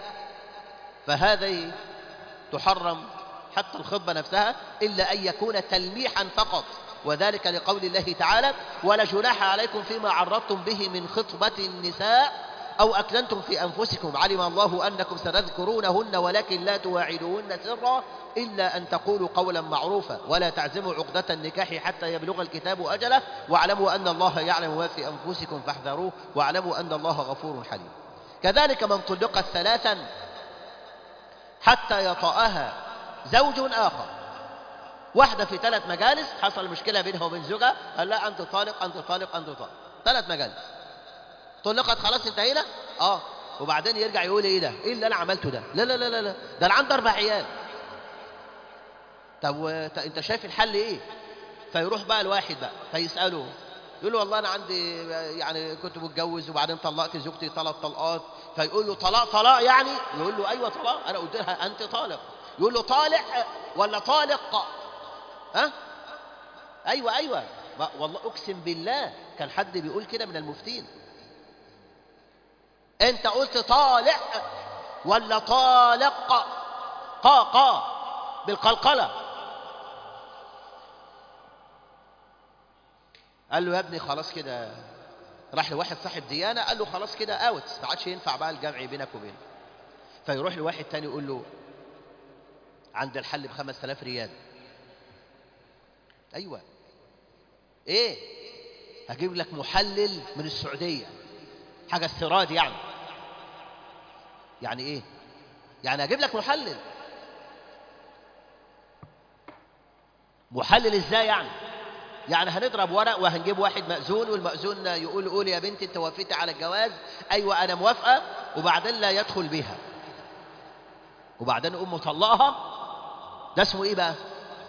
فهذه تحرم حتى الخطبة نفسها إلا أن يكون تلميحا فقط وذلك لقول الله تعالى ولا جناح عليكم فيما عرضتم به من خطبة النساء أو أكننتم في أنفسكم علم الله أنكم ستذكرونهن ولكن لا تواعدوهن سرا إلا أن تقولوا قولا معروفا ولا تعزموا عقدة النكاح حتى يبلغ الكتاب أجله واعلموا أن الله يعلم ما في أنفسكم فاحذروه واعلموا أن الله غفور حليم كذلك من طلقت ثلاثا حتى يطأها زوج آخر واحدة في ثلاث مجالس حصل مشكلة بينها وبين زوجها قال لا أنت طالق أنت طالق أنت طالق ثلاث مجالس طلقت خلاص انتهينا اه وبعدين يرجع يقول ايه ده ايه اللي انا عملته ده لا لا لا لا لا ده انا عندي اربع عيال طب وت- انت شايف الحل ايه فيروح بقى الواحد بقى فيساله يقول له والله انا عندي يعني كنت متجوز وبعدين طلقت زوجتي ثلاث طلقات فيقول له طلاق طلاق يعني يقول له ايوه طلاق انا قلت لها انت طالق يقول له طالق ولا طالق ها ايوه ايوه ما- والله اقسم بالله كان حد بيقول كده من المفتين انت قلت طالق ولا طالق قا قا بالقلقلة قال له يا ابني خلاص كده راح لواحد صاحب ديانة قال له خلاص كده اوت ما عادش ينفع بقى الجمع بينك وبينه فيروح لواحد تاني يقول له عند الحل بخمس تلاف ريال ايوه ايه هجيب لك محلل من السعودية حاجة استيراد يعني يعني ايه يعني هجيب لك محلل محلل ازاي يعني يعني هنضرب ورق وهنجيب واحد مأذون والمأذون يقول قول يا بنتي انت وافقتي على الجواز ايوه انا موافقه وبعدين لا يدخل بها وبعدين ام مطلقها ده اسمه ايه بقى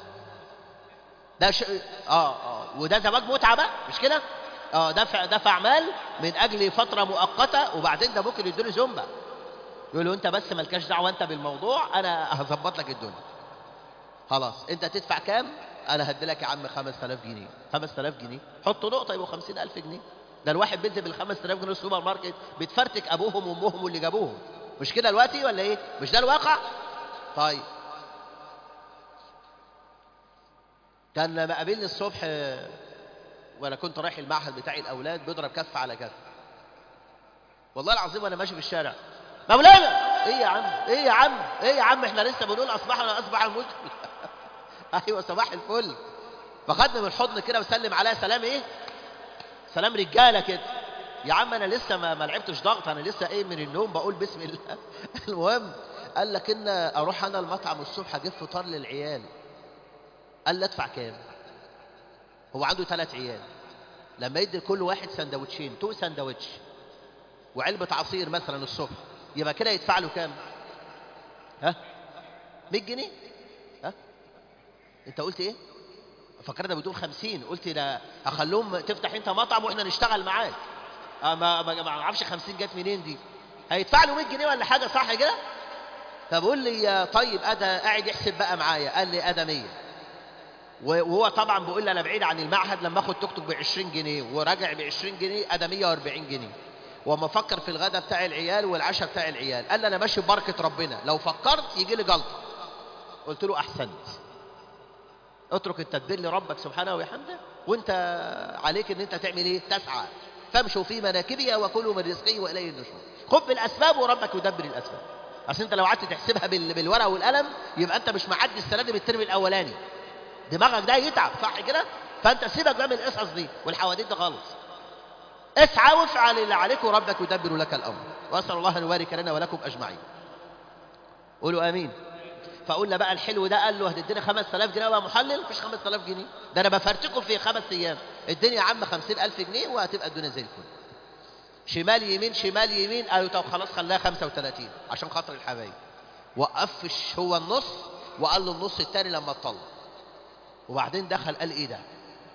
ده ش... اه اه وده زواج متعه بقى مش كده اه دفع دفع مال من اجل فتره مؤقته وبعدين ده ممكن يديله زومبا يقول له انت بس مالكاش دعوه انت بالموضوع انا هظبط لك الدنيا خلاص انت تدفع كام انا هدي لك يا عم 5000 جنيه 5000 جنيه حط نقطه يبقوا 50000 جنيه ده الواحد بينزل بال 5000 جنيه السوبر ماركت بتفرتك ابوهم وامهم واللي جابوهم مش كده دلوقتي ولا ايه مش ده الواقع طيب كان مقابلني الصبح وانا كنت رايح المعهد بتاعي الاولاد بيضرب كف على كف والله العظيم وانا ماشي في الشارع مولانا ايه يا عم ايه يا عم ايه يا عم احنا لسه بنقول اصبحنا اصبح المسلم ايوه صباح الفل فخدني من الحضن كده وسلم عليا سلام ايه سلام رجاله كده يا عم انا لسه ما, ما لعبتش ضغط انا لسه ايه من النوم بقول بسم الله المهم قال لك ان اروح انا المطعم الصبح اجيب فطار للعيال قال لي ادفع كام هو عنده ثلاث عيال لما يدي كل واحد سندوتشين تو سندوتش وعلبة عصير مثلا الصبح يبقى كده يدفع له كام ها 100 جنيه ها انت قلت ايه فكرنا بتقول 50 قلت لا اخليهم تفتح انت مطعم واحنا نشتغل معاك آه ما ما ما اعرفش 50 جت منين دي هيدفع له 100 جنيه ولا حاجه صح كده فبقول لي يا طيب ادا قاعد يحسب بقى معايا قال لي ادا 100 وهو طبعا بيقول لي انا بعيد عن المعهد لما اخد توك توك ب 20 جنيه وراجع ب 20 جنيه ادا 140 جنيه وما افكر في الغداء بتاع العيال والعشاء بتاع العيال قال لي انا ماشي ببركه ربنا لو فكرت يجي لي جلطه قلت له احسنت اترك التدبير لربك سبحانه وبحمده وانت عليك ان انت تعمل ايه تسعى فامشوا في مناكبها وكلوا من رزقه واليه النشور خذ بالاسباب وربك يدبر الاسباب اصل انت لو قعدت تحسبها بال- بالورقه والقلم يبقى انت مش معدي السنه دي بالترم الاولاني دماغك ده يتعب صح كده فانت سيبك بقى من القصص دي والحواديت ده خالص اسعى وافعل اللي عليك وربك يدبر لك الامر واسال الله ان يبارك لنا ولكم اجمعين قولوا امين فقلنا بقى الحلو ده قال له هتديني 5000 جنيه بقى محلل مفيش 5000 جنيه ده انا بفرتكم في خمس ايام اديني يا عم 50000 جنيه وهتبقى الدنيا زي الفل شمال يمين شمال يمين قالوا طب خلاص خلاها 35 عشان خاطر الحبايب وقفش هو النص وقال له النص التاني لما اطلع وبعدين دخل قال ايه ده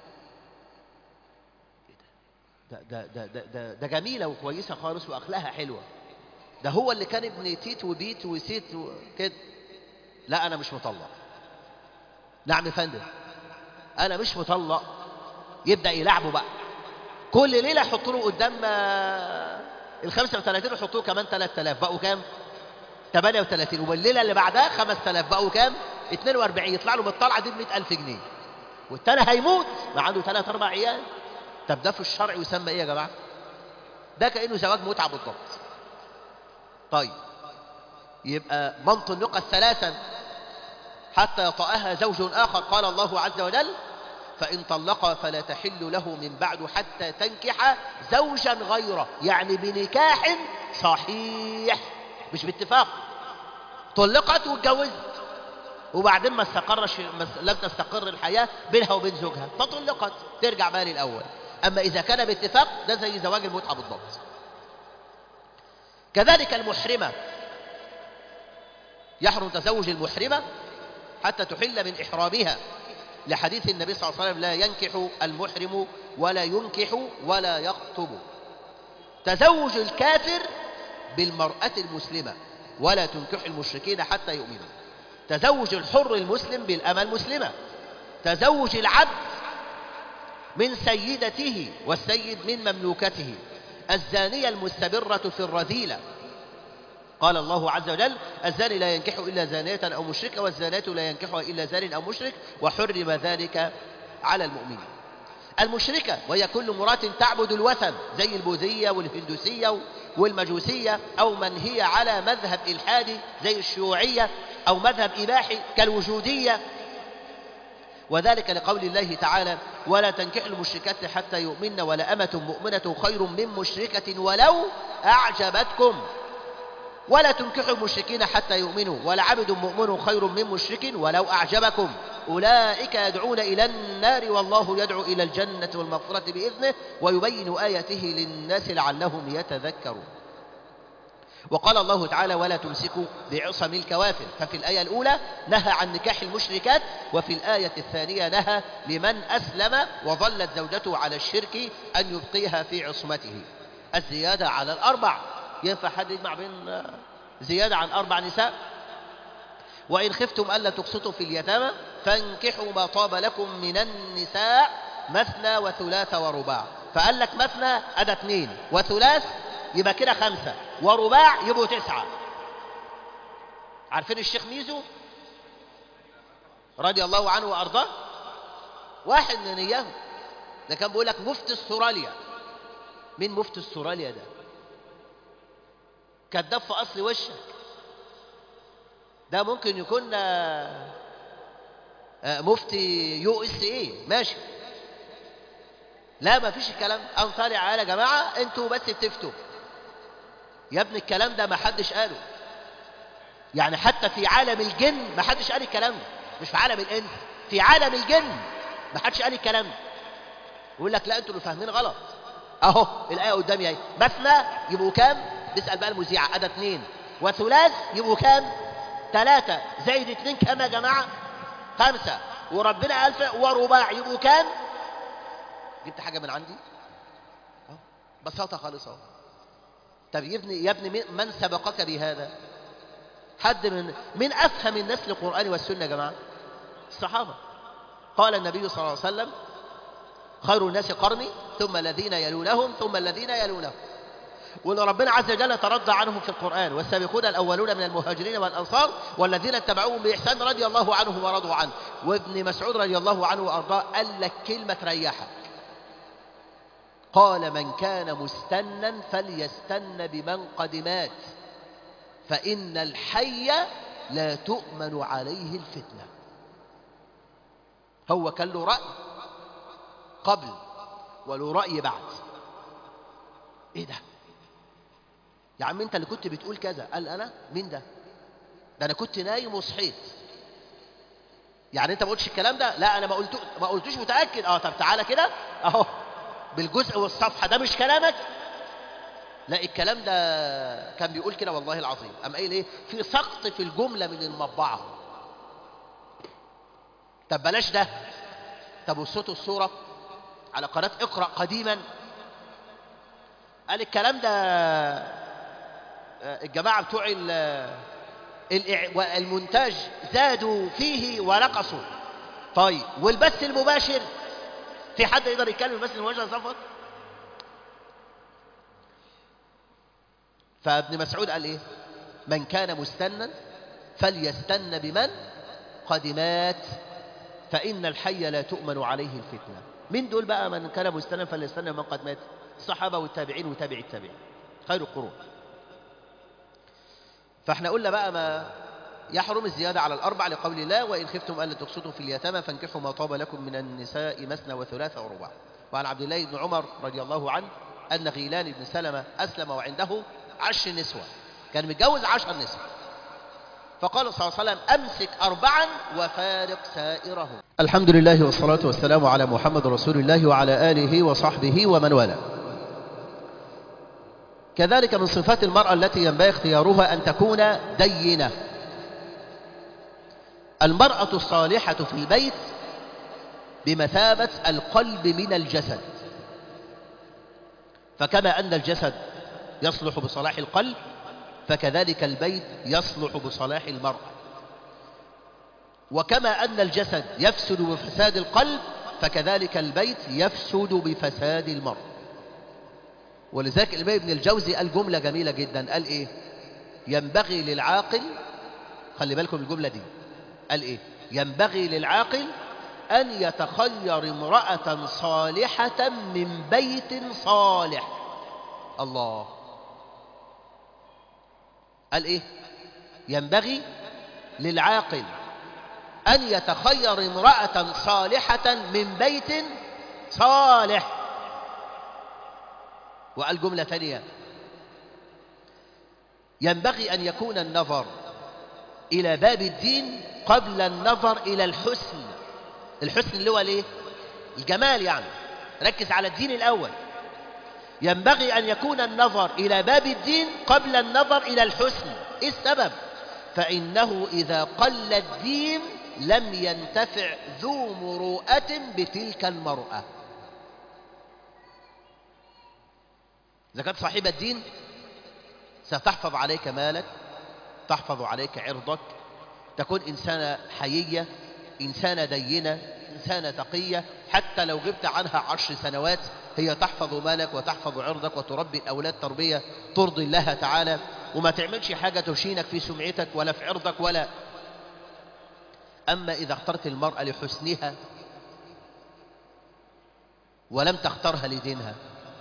ده ده ده ده, ده, ده جميله وكويسه خالص واخلاقها حلوه ده هو اللي كان ابن تيت وبيت وسيت وكده لا انا مش مطلق نعم يا فندم انا مش مطلق يبدا يلعبوا بقى كل ليله يحطوا له قدام آه، ال 35 يحطوا كمان 3000 بقوا كام 38 والليله اللي بعدها 5000 بقوا كام 42 يطلع له بالطلعه دي ب 100000 جنيه والتاني هيموت ما عنده ثلاث اربع عيال طب ده في الشرع يسمى ايه يا جماعه ده كانه زواج متعه بالضبط طيب يبقى من طلقت ثلاثا حتى يطأها زوج آخر قال الله عز وجل فإن طلقها فلا تحل له من بعد حتى تنكح زوجا غيره يعني بنكاح صحيح مش باتفاق طلقت واتجوزت وبعدين ما استقرش ما است- لم تستقر الحياة بينها وبين زوجها فطلقت ترجع بقى للأول أما إذا كان باتفاق ده زي زواج المتعة بالضبط كذلك المحرمة يحرم تزوج المحرمة حتى تحل من إحرامها لحديث النبي صلى الله عليه وسلم لا ينكح المحرم ولا ينكح ولا يخطب تزوج الكافر بالمرأة المسلمة ولا تنكح المشركين حتى يؤمنوا تزوج الحر المسلم بالأمة المسلمة تزوج العبد من سيدته والسيد من مملوكته الزانية المستبرة في الرذيلة قال الله عز وجل الزاني لا ينكح إلا زانية أو مشركة والزانية لا ينكحها إلا زان أو مشرك وحرم ذلك على المؤمنين المشركة وهي كل امرأة تعبد الوثن زي البوذية والهندوسية والمجوسية أو من هي على مذهب إلحادي زي الشيوعية أو مذهب إباحي كالوجودية وذلك لقول الله تعالى ولا تنكحوا المشركات حتى يؤمن ولا أمة مؤمنة خير من مشركة ولو أعجبتكم ولا تنكحوا المشركين حتى يؤمنوا ولا عبد مؤمن خير من مشرك ولو أعجبكم أولئك يدعون إلى النار والله يدعو إلى الجنة والمغفرة بإذنه ويبين آياته للناس لعلهم يتذكرون وقال الله تعالى ولا تمسكوا بعصم الكوافر ففي الآية الأولى نهى عن نكاح المشركات وفي الآية الثانية نهى لمن أسلم وظلت زوجته على الشرك أن يبقيها في عصمته الزيادة على الأربع ينفع حد يجمع بين زيادة عن أربع نساء وإن خفتم ألا تقسطوا في اليتامى فانكحوا ما طاب لكم من النساء مثنى وثلاث ورباع فقال لك مثنى أدا اثنين وثلاث يبقى كده خمسة ورباع يبقوا تسعة عارفين الشيخ ميزو رضي الله عنه وأرضاه واحد من إياه ده كان بيقول لك مفتي استراليا مين مفتي استراليا ده كذاب في أصل وشك ده ممكن يكون مفتي يو اس ايه ماشي لا ما فيش الكلام قام طالع على يا جماعه انتوا بس بتفتوا يا ابني الكلام ده ما حدش قاله يعني حتى في عالم الجن ما حدش قال الكلام ده مش في عالم الانس في عالم الجن ما حدش قال الكلام ده يقول لك لا انتوا اللي فاهمين غلط اهو الايه قدامي اهي مثنى يبقوا كام نسال بقى المذيعه ادى اثنين وثلاث يبقوا كام ثلاثة زائد اثنين كام يا جماعة خمسة وربنا ألف ورباع يبقوا كام جبت حاجة من عندي أهو. بساطة خالص اهو طب يا ابني يا ابني من سبقك بهذا حد من من أفهم الناس للقرآن والسنة يا جماعة الصحابة قال النبي صلى الله عليه وسلم خير الناس قرني ثم الذين يلونهم ثم الذين يلونهم وان ربنا عز وجل ترضى عنهم في القرآن والسابقون الأولون من المهاجرين والأنصار والذين اتبعوهم بإحسان رضي الله عنهم ورضوا عنه وابن مسعود رضي الله عنه وأرضاه قال لك كلمة تريحك قال من كان مستنا فليستن بمن قد مات فإن الحي لا تؤمن عليه الفتنة هو كان له رأي قبل وله رأي بعد ايه ده يا عم انت اللي كنت بتقول كذا قال انا مين ده ده انا كنت نايم وصحيت يعني انت ما قلتش الكلام ده لا انا ما قلت ما قلتوش متاكد اه طب تعالى كده اهو بالجزء والصفحه ده مش كلامك لا الكلام ده كان بيقول كده والله العظيم اما قايل ايه في سقط في الجمله من المطبعه طب بلاش ده طب والصوت والصوره على قناه اقرا قديما قال الكلام ده الجماعة بتوع المونتاج زادوا فيه ونقصوا طيب والبث المباشر في حد يقدر يتكلم البث المباشر صفر فابن مسعود قال ايه من كان مستنا فليستن بمن قد مات فإن الحي لا تؤمن عليه الفتنة من دول بقى من كان مستنا فليستن بمن قد مات الصحابة والتابعين وتابع التابعين خير القرون فاحنا قلنا بقى ما يحرم الزيادة على الأربع لقول الله وإن خفتم ألا تقسطوا في اليتامى فانكحوا ما طاب لكم من النساء مثنى وثلاث ورباع وعن عبد الله بن عمر رضي الله عنه أن غيلان بن سلمة أسلم وعنده عشر نسوة كان متجوز عشر نسوة فقال صلى الله عليه وسلم أمسك أربعا وفارق سائرهم الحمد لله والصلاة والسلام على محمد رسول الله وعلى آله وصحبه ومن والاه كذلك من صفات المرأة التي ينبغي اختيارها أن تكون دينة المرأة الصالحة في البيت بمثابة القلب من الجسد فكما أن الجسد يصلح بصلاح القلب فكذلك البيت يصلح بصلاح المرأة وكما أن الجسد يفسد بفساد القلب فكذلك البيت يفسد بفساد المرأة ولذلك الإمام ابن الجوزي قال جملة جميلة جدا قال إيه ينبغي للعاقل خلي بالكم الجملة دي قال إيه ينبغي للعاقل أن يتخير امرأة صالحة من بيت صالح الله قال إيه ينبغي للعاقل أن يتخير امرأة صالحة من بيت صالح وقال جملة ثانية ينبغي أن يكون النظر إلى باب الدين قبل النظر إلى الحسن الحسن اللي هو الايه الجمال يعني ركز على الدين الأول ينبغي أن يكون النظر إلى باب الدين قبل النظر إلى الحسن إيه السبب فإنه إذا قل الدين لم ينتفع ذو مروءة بتلك المرأة إذا كانت صاحبة الدين ستحفظ عليك مالك تحفظ عليك عرضك تكون إنسانة حيية إنسانة دينة إنسانة تقية حتى لو جبت عنها عشر سنوات هي تحفظ مالك وتحفظ عرضك وتربي الأولاد تربية ترضي الله تعالى وما تعملش حاجة تشينك في سمعتك ولا في عرضك ولا أما إذا اخترت المرأة لحسنها ولم تختارها لدينها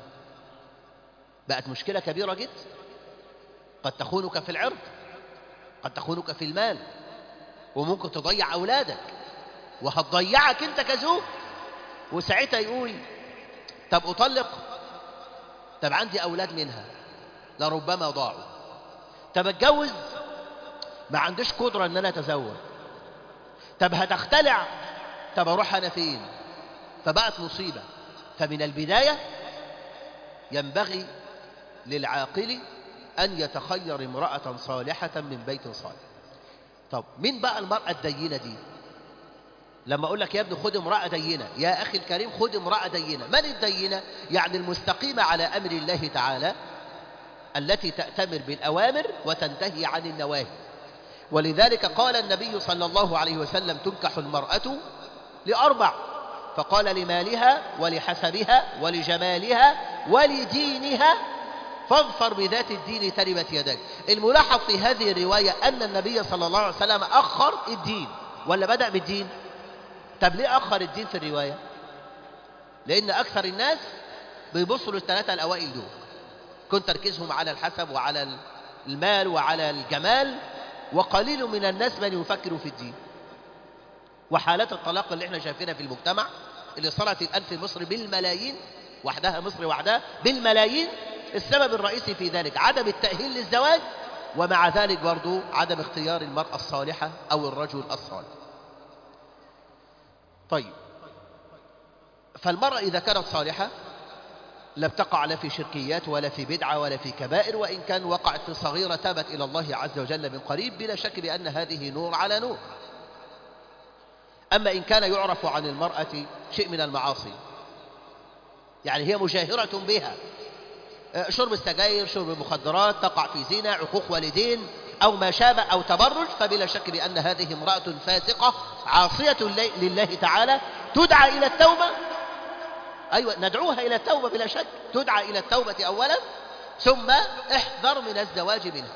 بقت مشكلة كبيرة جدا قد تخونك في العرض قد تخونك في المال وممكن تضيع أولادك وهتضيعك أنت كزوج وساعتها يقول طب أطلق طب عندي أولاد منها لربما ضاعوا طب اتجوز ما عنديش قدرة ان انا اتزوج طب هتختلع طب اروح انا فين فبقت مصيبة فمن البداية ينبغي للعاقل ان يتخير امرأة صالحة من بيت صالح طب مين بقى المرأة الدينة دي لما اقول لك يا ابني خد امرأة دينة يا اخي الكريم خد امرأة دينة من الدينة يعني المستقيمة على امر الله تعالى التي تأتمر بالأوامر وتنتهي عن النواهي ولذلك قال النبي صلى الله عليه وسلم تنكح المرأة لأربع فقال لمالها ولحسبها ولجمالها ولدينها فاظفر بذات الدين تربت يدك الملاحظ في هذه الرواية أن النبي صلى الله عليه وسلم أخر الدين ولا بدأ بالدين طب ليه أخر الدين في الرواية لأن أكثر الناس بيبصوا للثلاثة الأوائل دول كنت تركيزهم على الحسب وعلى المال وعلى الجمال وقليل من الناس من يفكر في الدين وحالات الطلاق اللي احنا شايفينها في المجتمع اللي صارت الآن في مصر بالملايين وحدها مصر وحدها بالملايين السبب الرئيسي في ذلك عدم التأهيل للزواج ومع ذلك برضو عدم اختيار المرأة الصالحة أو الرجل الصالح طيب فالمرأة إذا كانت صالحة لم تقع لا في شركيات ولا في بدعة ولا في كبائر وإن كان وقعت في صغيرة تابت إلى الله عز وجل من قريب بلا شك بأن هذه نور على نور أما إن كان يعرف عن المرأة شيء من المعاصي يعني هي مجاهرة بها شرب السجاير شرب المخدرات تقع في زنا عقوق والدين أو ما شابه أو تبرج فبلا شك بأن هذه امرأة فاسقة عاصية لله تعالى تدعى إلى التوبة أيوة ندعوها إلى التوبة بلا شك تدعى إلى التوبة أولا ثم احذر من الزواج منها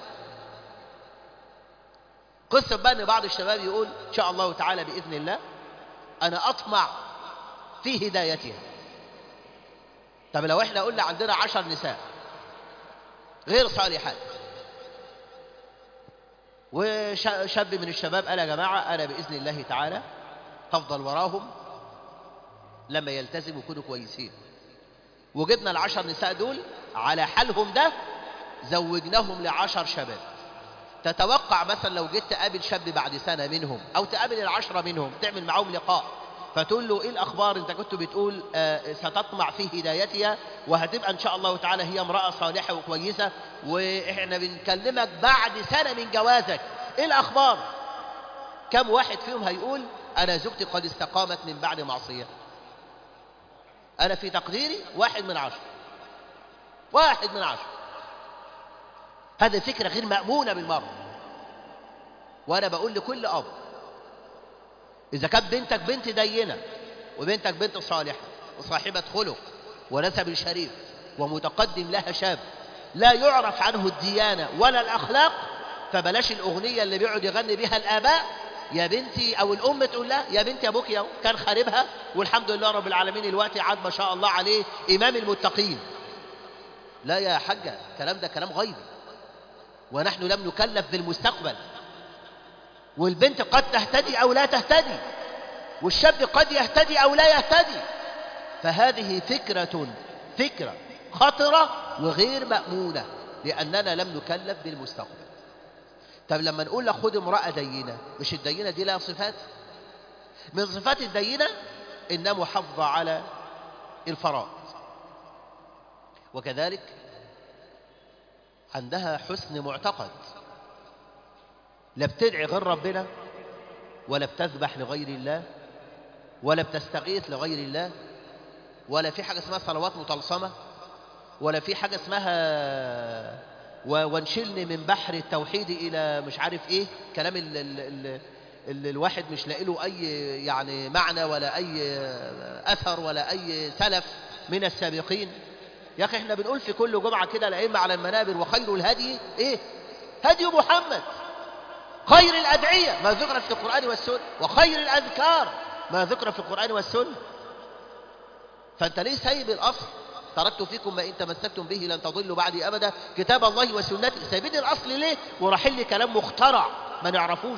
قصة بقى أن بعض الشباب يقول إن شاء الله تعالى بإذن الله أنا أطمع في هدايتها طب لو احنا قلنا عندنا عشر نساء غير صالحات وشاب من الشباب قال يا جماعة أنا بإذن الله تعالى هفضل وراهم لما يلتزموا يكونوا كويسين وجبنا العشر نساء دول على حالهم ده زوجناهم لعشر شباب تتوقع مثلا لو جيت تقابل شاب بعد سنة منهم أو تقابل العشرة منهم تعمل معهم لقاء فتقول له إيه الأخبار أنت كنت بتقول آه ستطمع في هدايتها وهتبقى إن شاء الله تعالى هي امرأة صالحة وكويسة وإحنا بنكلمك بعد سنة من جوازك إيه الأخبار كم واحد فيهم هيقول أنا زوجتي قد استقامت من بعد معصية أنا في تقديري واحد من عشر واحد من عشر هذه فكرة غير مأمونة بالمرة وأنا بقول لكل أب إذا كانت بنتك بنت دينة وبنتك بنت صالحة وصاحبة خلق ونسب شريف ومتقدم لها شاب لا يعرف عنه الديانة ولا الأخلاق فبلاش الأغنية اللي بيقعد يغني بها الآباء يا بنتي أو الأم تقول لها يا بنتي أبوك يا كان خاربها والحمد لله رب العالمين الوقت عاد ما شاء الله عليه إمام المتقين لا يا حاجة الكلام ده كلام غيبي ونحن لم نكلف بالمستقبل والبنت قد تهتدي أو لا تهتدي والشاب قد يهتدي أو لا يهتدي فهذه فكرة فكرة خطرة وغير مأمونة لأننا لم نكلف بالمستقبل طب لما نقول لك خد امرأة دينة مش الدينة دي لها صفات من صفات الدينة إنها محافظة على الفرائض وكذلك عندها حسن معتقد لا بتدعي غير ربنا ولا بتذبح لغير الله ولا بتستغيث لغير الله ولا في حاجة اسمها صلوات مطلسمة ولا في حاجة اسمها و- وانشلني من بحر التوحيد إلى مش عارف إيه كلام ال ال ال ال الواحد مش لاقي له أي يعني معنى ولا أي أثر ولا أي سلف من السابقين يا أخي احنا بنقول في كل جمعة كده الأئمة على المنابر وخير الهدي إيه هدي محمد خير الأدعية ما ذكر في القرآن والسنة وخير الأذكار ما ذكر في القرآن والسنة فأنت ليه سايب الأصل تركت فيكم ما إن تمسكتم به لن تضلوا بعدي أبدا كتاب الله وسنتي سايبين الأصل ليه وراح لي كلام مخترع ما نعرفوش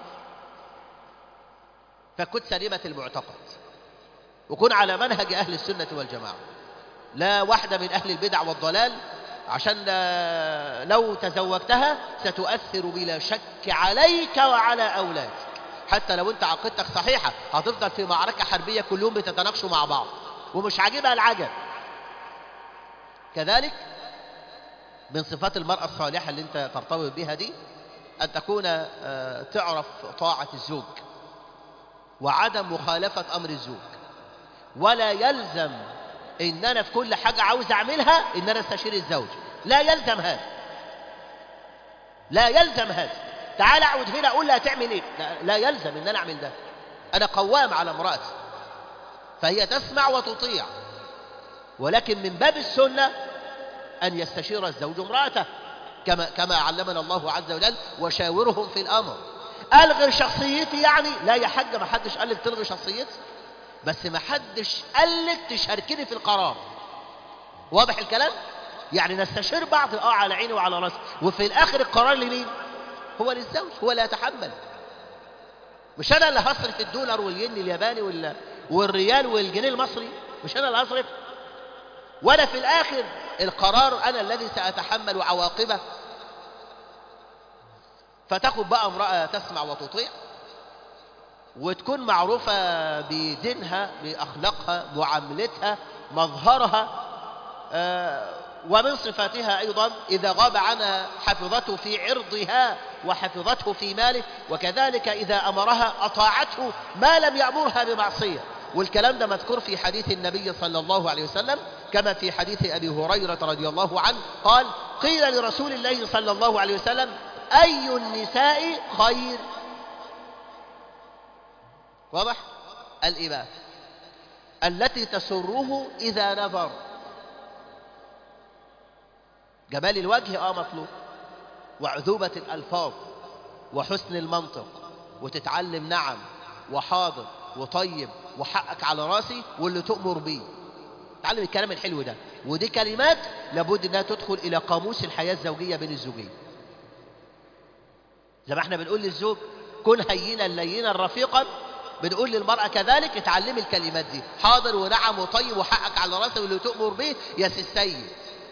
فكنت سليمة المعتقد وكن على منهج أهل السنة والجماعة لا واحدة من أهل البدع والضلال عشان آه، لو تزوجتها ستؤثر بلا شك عليك وعلى أولادك حتى لو انت عقيدتك صحيحة هتفضل في معركة حربية كل يوم بتتناقشوا مع بعض ومش عاجبها العجب كذلك من صفات المرأة الصالحة اللي انت ترتبط بها دي أن تكون آه، تعرف طاعة الزوج وعدم مخالفة أمر الزوج ولا يلزم ان انا في كل حاجة عاوز اعملها ان انا استشير الزوج لا يلزم هذا لا يلزم هذا تعال اقعد هنا اقول لها تعمل ايه لا, لا يلزم ان انا اعمل ده انا قوام على امرأتي فهي تسمع وتطيع ولكن من باب السنة ان يستشير الزوج امرأته كما كما علمنا الله عز وجل وشاورهم في الامر الغي شخصيتي يعني لا يا حاج ما حدش قال لك تلغي شخصيتي بس ما حدش قال لك تشاركني في القرار واضح الكلام يعني نستشير بعض اه على عيني وعلى راسي وفي الاخر القرار لمين هو للزوج هو اللي يتحمل مش انا اللي هصرف الدولار والين الياباني وال... والريال والجنيه المصري مش انا اللي هصرف ولا في الاخر القرار انا الذي ساتحمل عواقبه فتاخد بقى امراه تسمع وتطيع وتكون معروفة بدينها بأخلاقها معاملتها مظهرها آه، ومن صفاتها أيضا إذا غاب عنها حفظته في عرضها وحفظته في ماله وكذلك إذا أمرها أطاعته ما لم يأمرها بمعصية والكلام ده مذكور في حديث النبي صلى الله عليه وسلم كما في حديث أبي هريرة رضي الله عنه قال قيل لرسول الله صلى الله عليه وسلم أي النساء خير واضح الإباء التي تسره إذا نظر جمال الوجه اه مطلوب وعذوبة الألفاظ وحسن المنطق وتتعلم نعم وحاضر وطيب وحقك على راسي واللي تؤمر بيه تعلم الكلام الحلو ده ودي كلمات لابد انها تدخل الى قاموس الحياة الزوجية بين الزوجين زي ما احنا بنقول للزوج كن هينا لينا رفيقا بنقول للمرأة كذلك اتعلمي الكلمات دي حاضر ونعم وطيب وحقك على راسي واللي تؤمر به يا سي السيد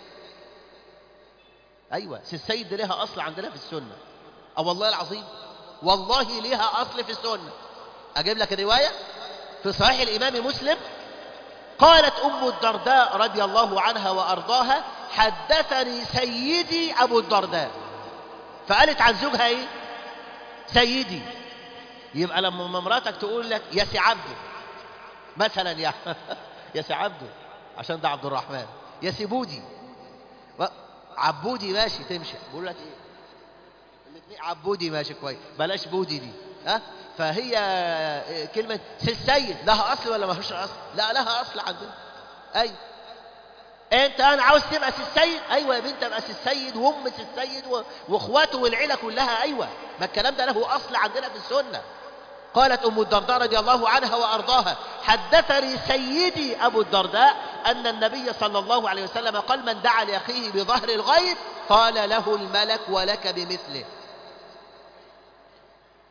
ايوه سي السيد دي ليها اصل عندنا في السنة اه والله العظيم والله ليها اصل في السنة اجيب لك الرواية في صحيح الامام مسلم قالت ام الدرداء رضي الله عنها وارضاها حدثني سيدي ابو الدرداء فقالت عن زوجها ايه سيدي يبقى لما مراتك تقول لك يا سي عبده مثلا يا يا سي عبده عشان ده عبد الرحمن يا سي بودي و- عبودي ماشي تمشي بقول لك ايه الاثنين عبودي ماشي كويس بلاش بودي دي ها فهي إيه، كلمة سي السيد لها أصل ولا ما لهاش أصل؟ لا لها أصل عندنا أيوة انت انا عاوز تبقى سي السيد ايوه يا بنت ابقى سي السيد وام سي السيد و- واخواته والعيله كلها ايوه ما الكلام ده له اصل عندنا في السنه قالت ام الدرداء رضي الله عنها وارضاها حدثني سيدي ابو الدرداء ان النبي صلى الله عليه وسلم قال من دعا لاخيه بظهر الغيب قال له الملك ولك بمثله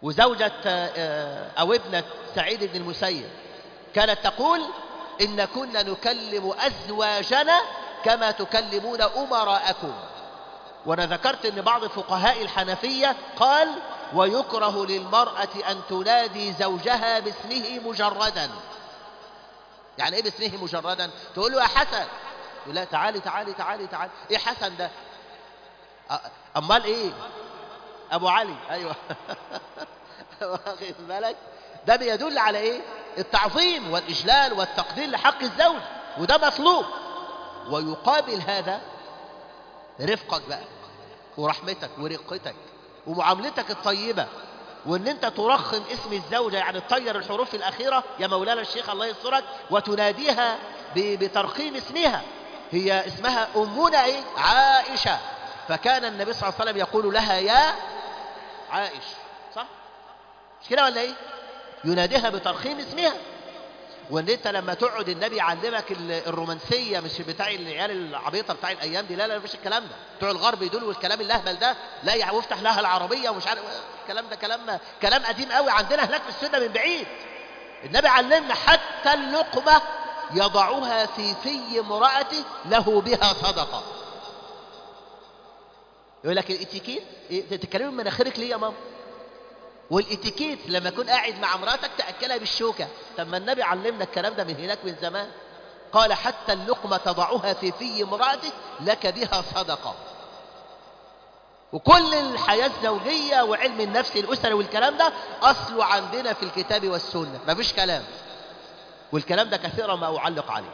وزوجة آه، أو ابنة سعيد بن المسيب كانت تقول إن كنا نكلم أزواجنا كما تكلمون أمراءكم وأنا ذكرت أن بعض فقهاء الحنفية قال ويكره للمرأة أن تنادي زوجها باسمه مجردا يعني ايه باسمه مجردا تقول له يا حسن يقول لا تعالي تعالي تعالي تعالي ايه حسن ده أ- امال ايه ابو علي ايوه واخد بالك ده بيدل على ايه التعظيم والاجلال والتقدير لحق الزوج وده مطلوب ويقابل هذا رفقك بقى ورحمتك ورقتك ومعاملتك الطيبة وان انت ترخم اسم الزوجة يعني تطير الحروف الاخيرة يا مولانا الشيخ الله يسترك وتناديها ب- بترخيم اسمها هي اسمها امنا ايه عائشة فكان النبي صلى الله عليه وسلم يقول لها يا عائش صح مش كده ولا ايه يناديها بترخيم اسمها وان انت لما تقعد النبي يعلمك ال- الرومانسيه مش بتاع العيال العبيطه بتاع الايام دي لا لا مفيش الكلام ده بتوع الغرب دول والكلام اللهبل ده لا يعني وافتح لها العربيه ومش عارف الكلام ده كلام كلام قديم قوي عندنا هناك في السنه من بعيد النبي علمنا حتى اللقمه يضعها في في امراته له بها صدقه يقول لك الاتيكيت إيه تتكلمي من مناخيرك ليه يا ماما والاتيكيت لما اكون قاعد مع مراتك تاكلها بالشوكه طب ما النبي علمنا الكلام ده من هناك من زمان قال حتى اللقمه تضعها في في امراتك لك بها صدقه وكل الحياه الزوجيه وعلم النفس الاسري والكلام ده اصله عندنا في الكتاب والسنه مفيش كلام والكلام ده كثيرا ما اعلق عليه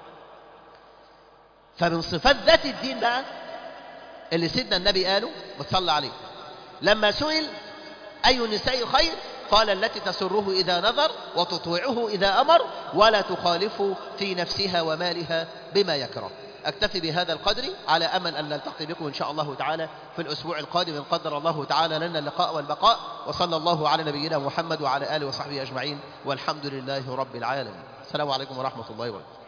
فمن صفات ذات الدين بقى اللي سيدنا النبي قاله وتصلى عليه لما سئل أي النساء خير قال التي تسره إذا نظر وتطوعه إذا أمر ولا تخالف في نفسها ومالها بما يكره أكتفي بهذا القدر على أمل أن نلتقي بكم إن شاء الله تعالى في الأسبوع القادم إن قدر الله تعالى لنا اللقاء والبقاء وصلى الله على نبينا محمد وعلى آله وصحبه أجمعين والحمد لله رب العالمين السلام عليكم ورحمة الله وبركاته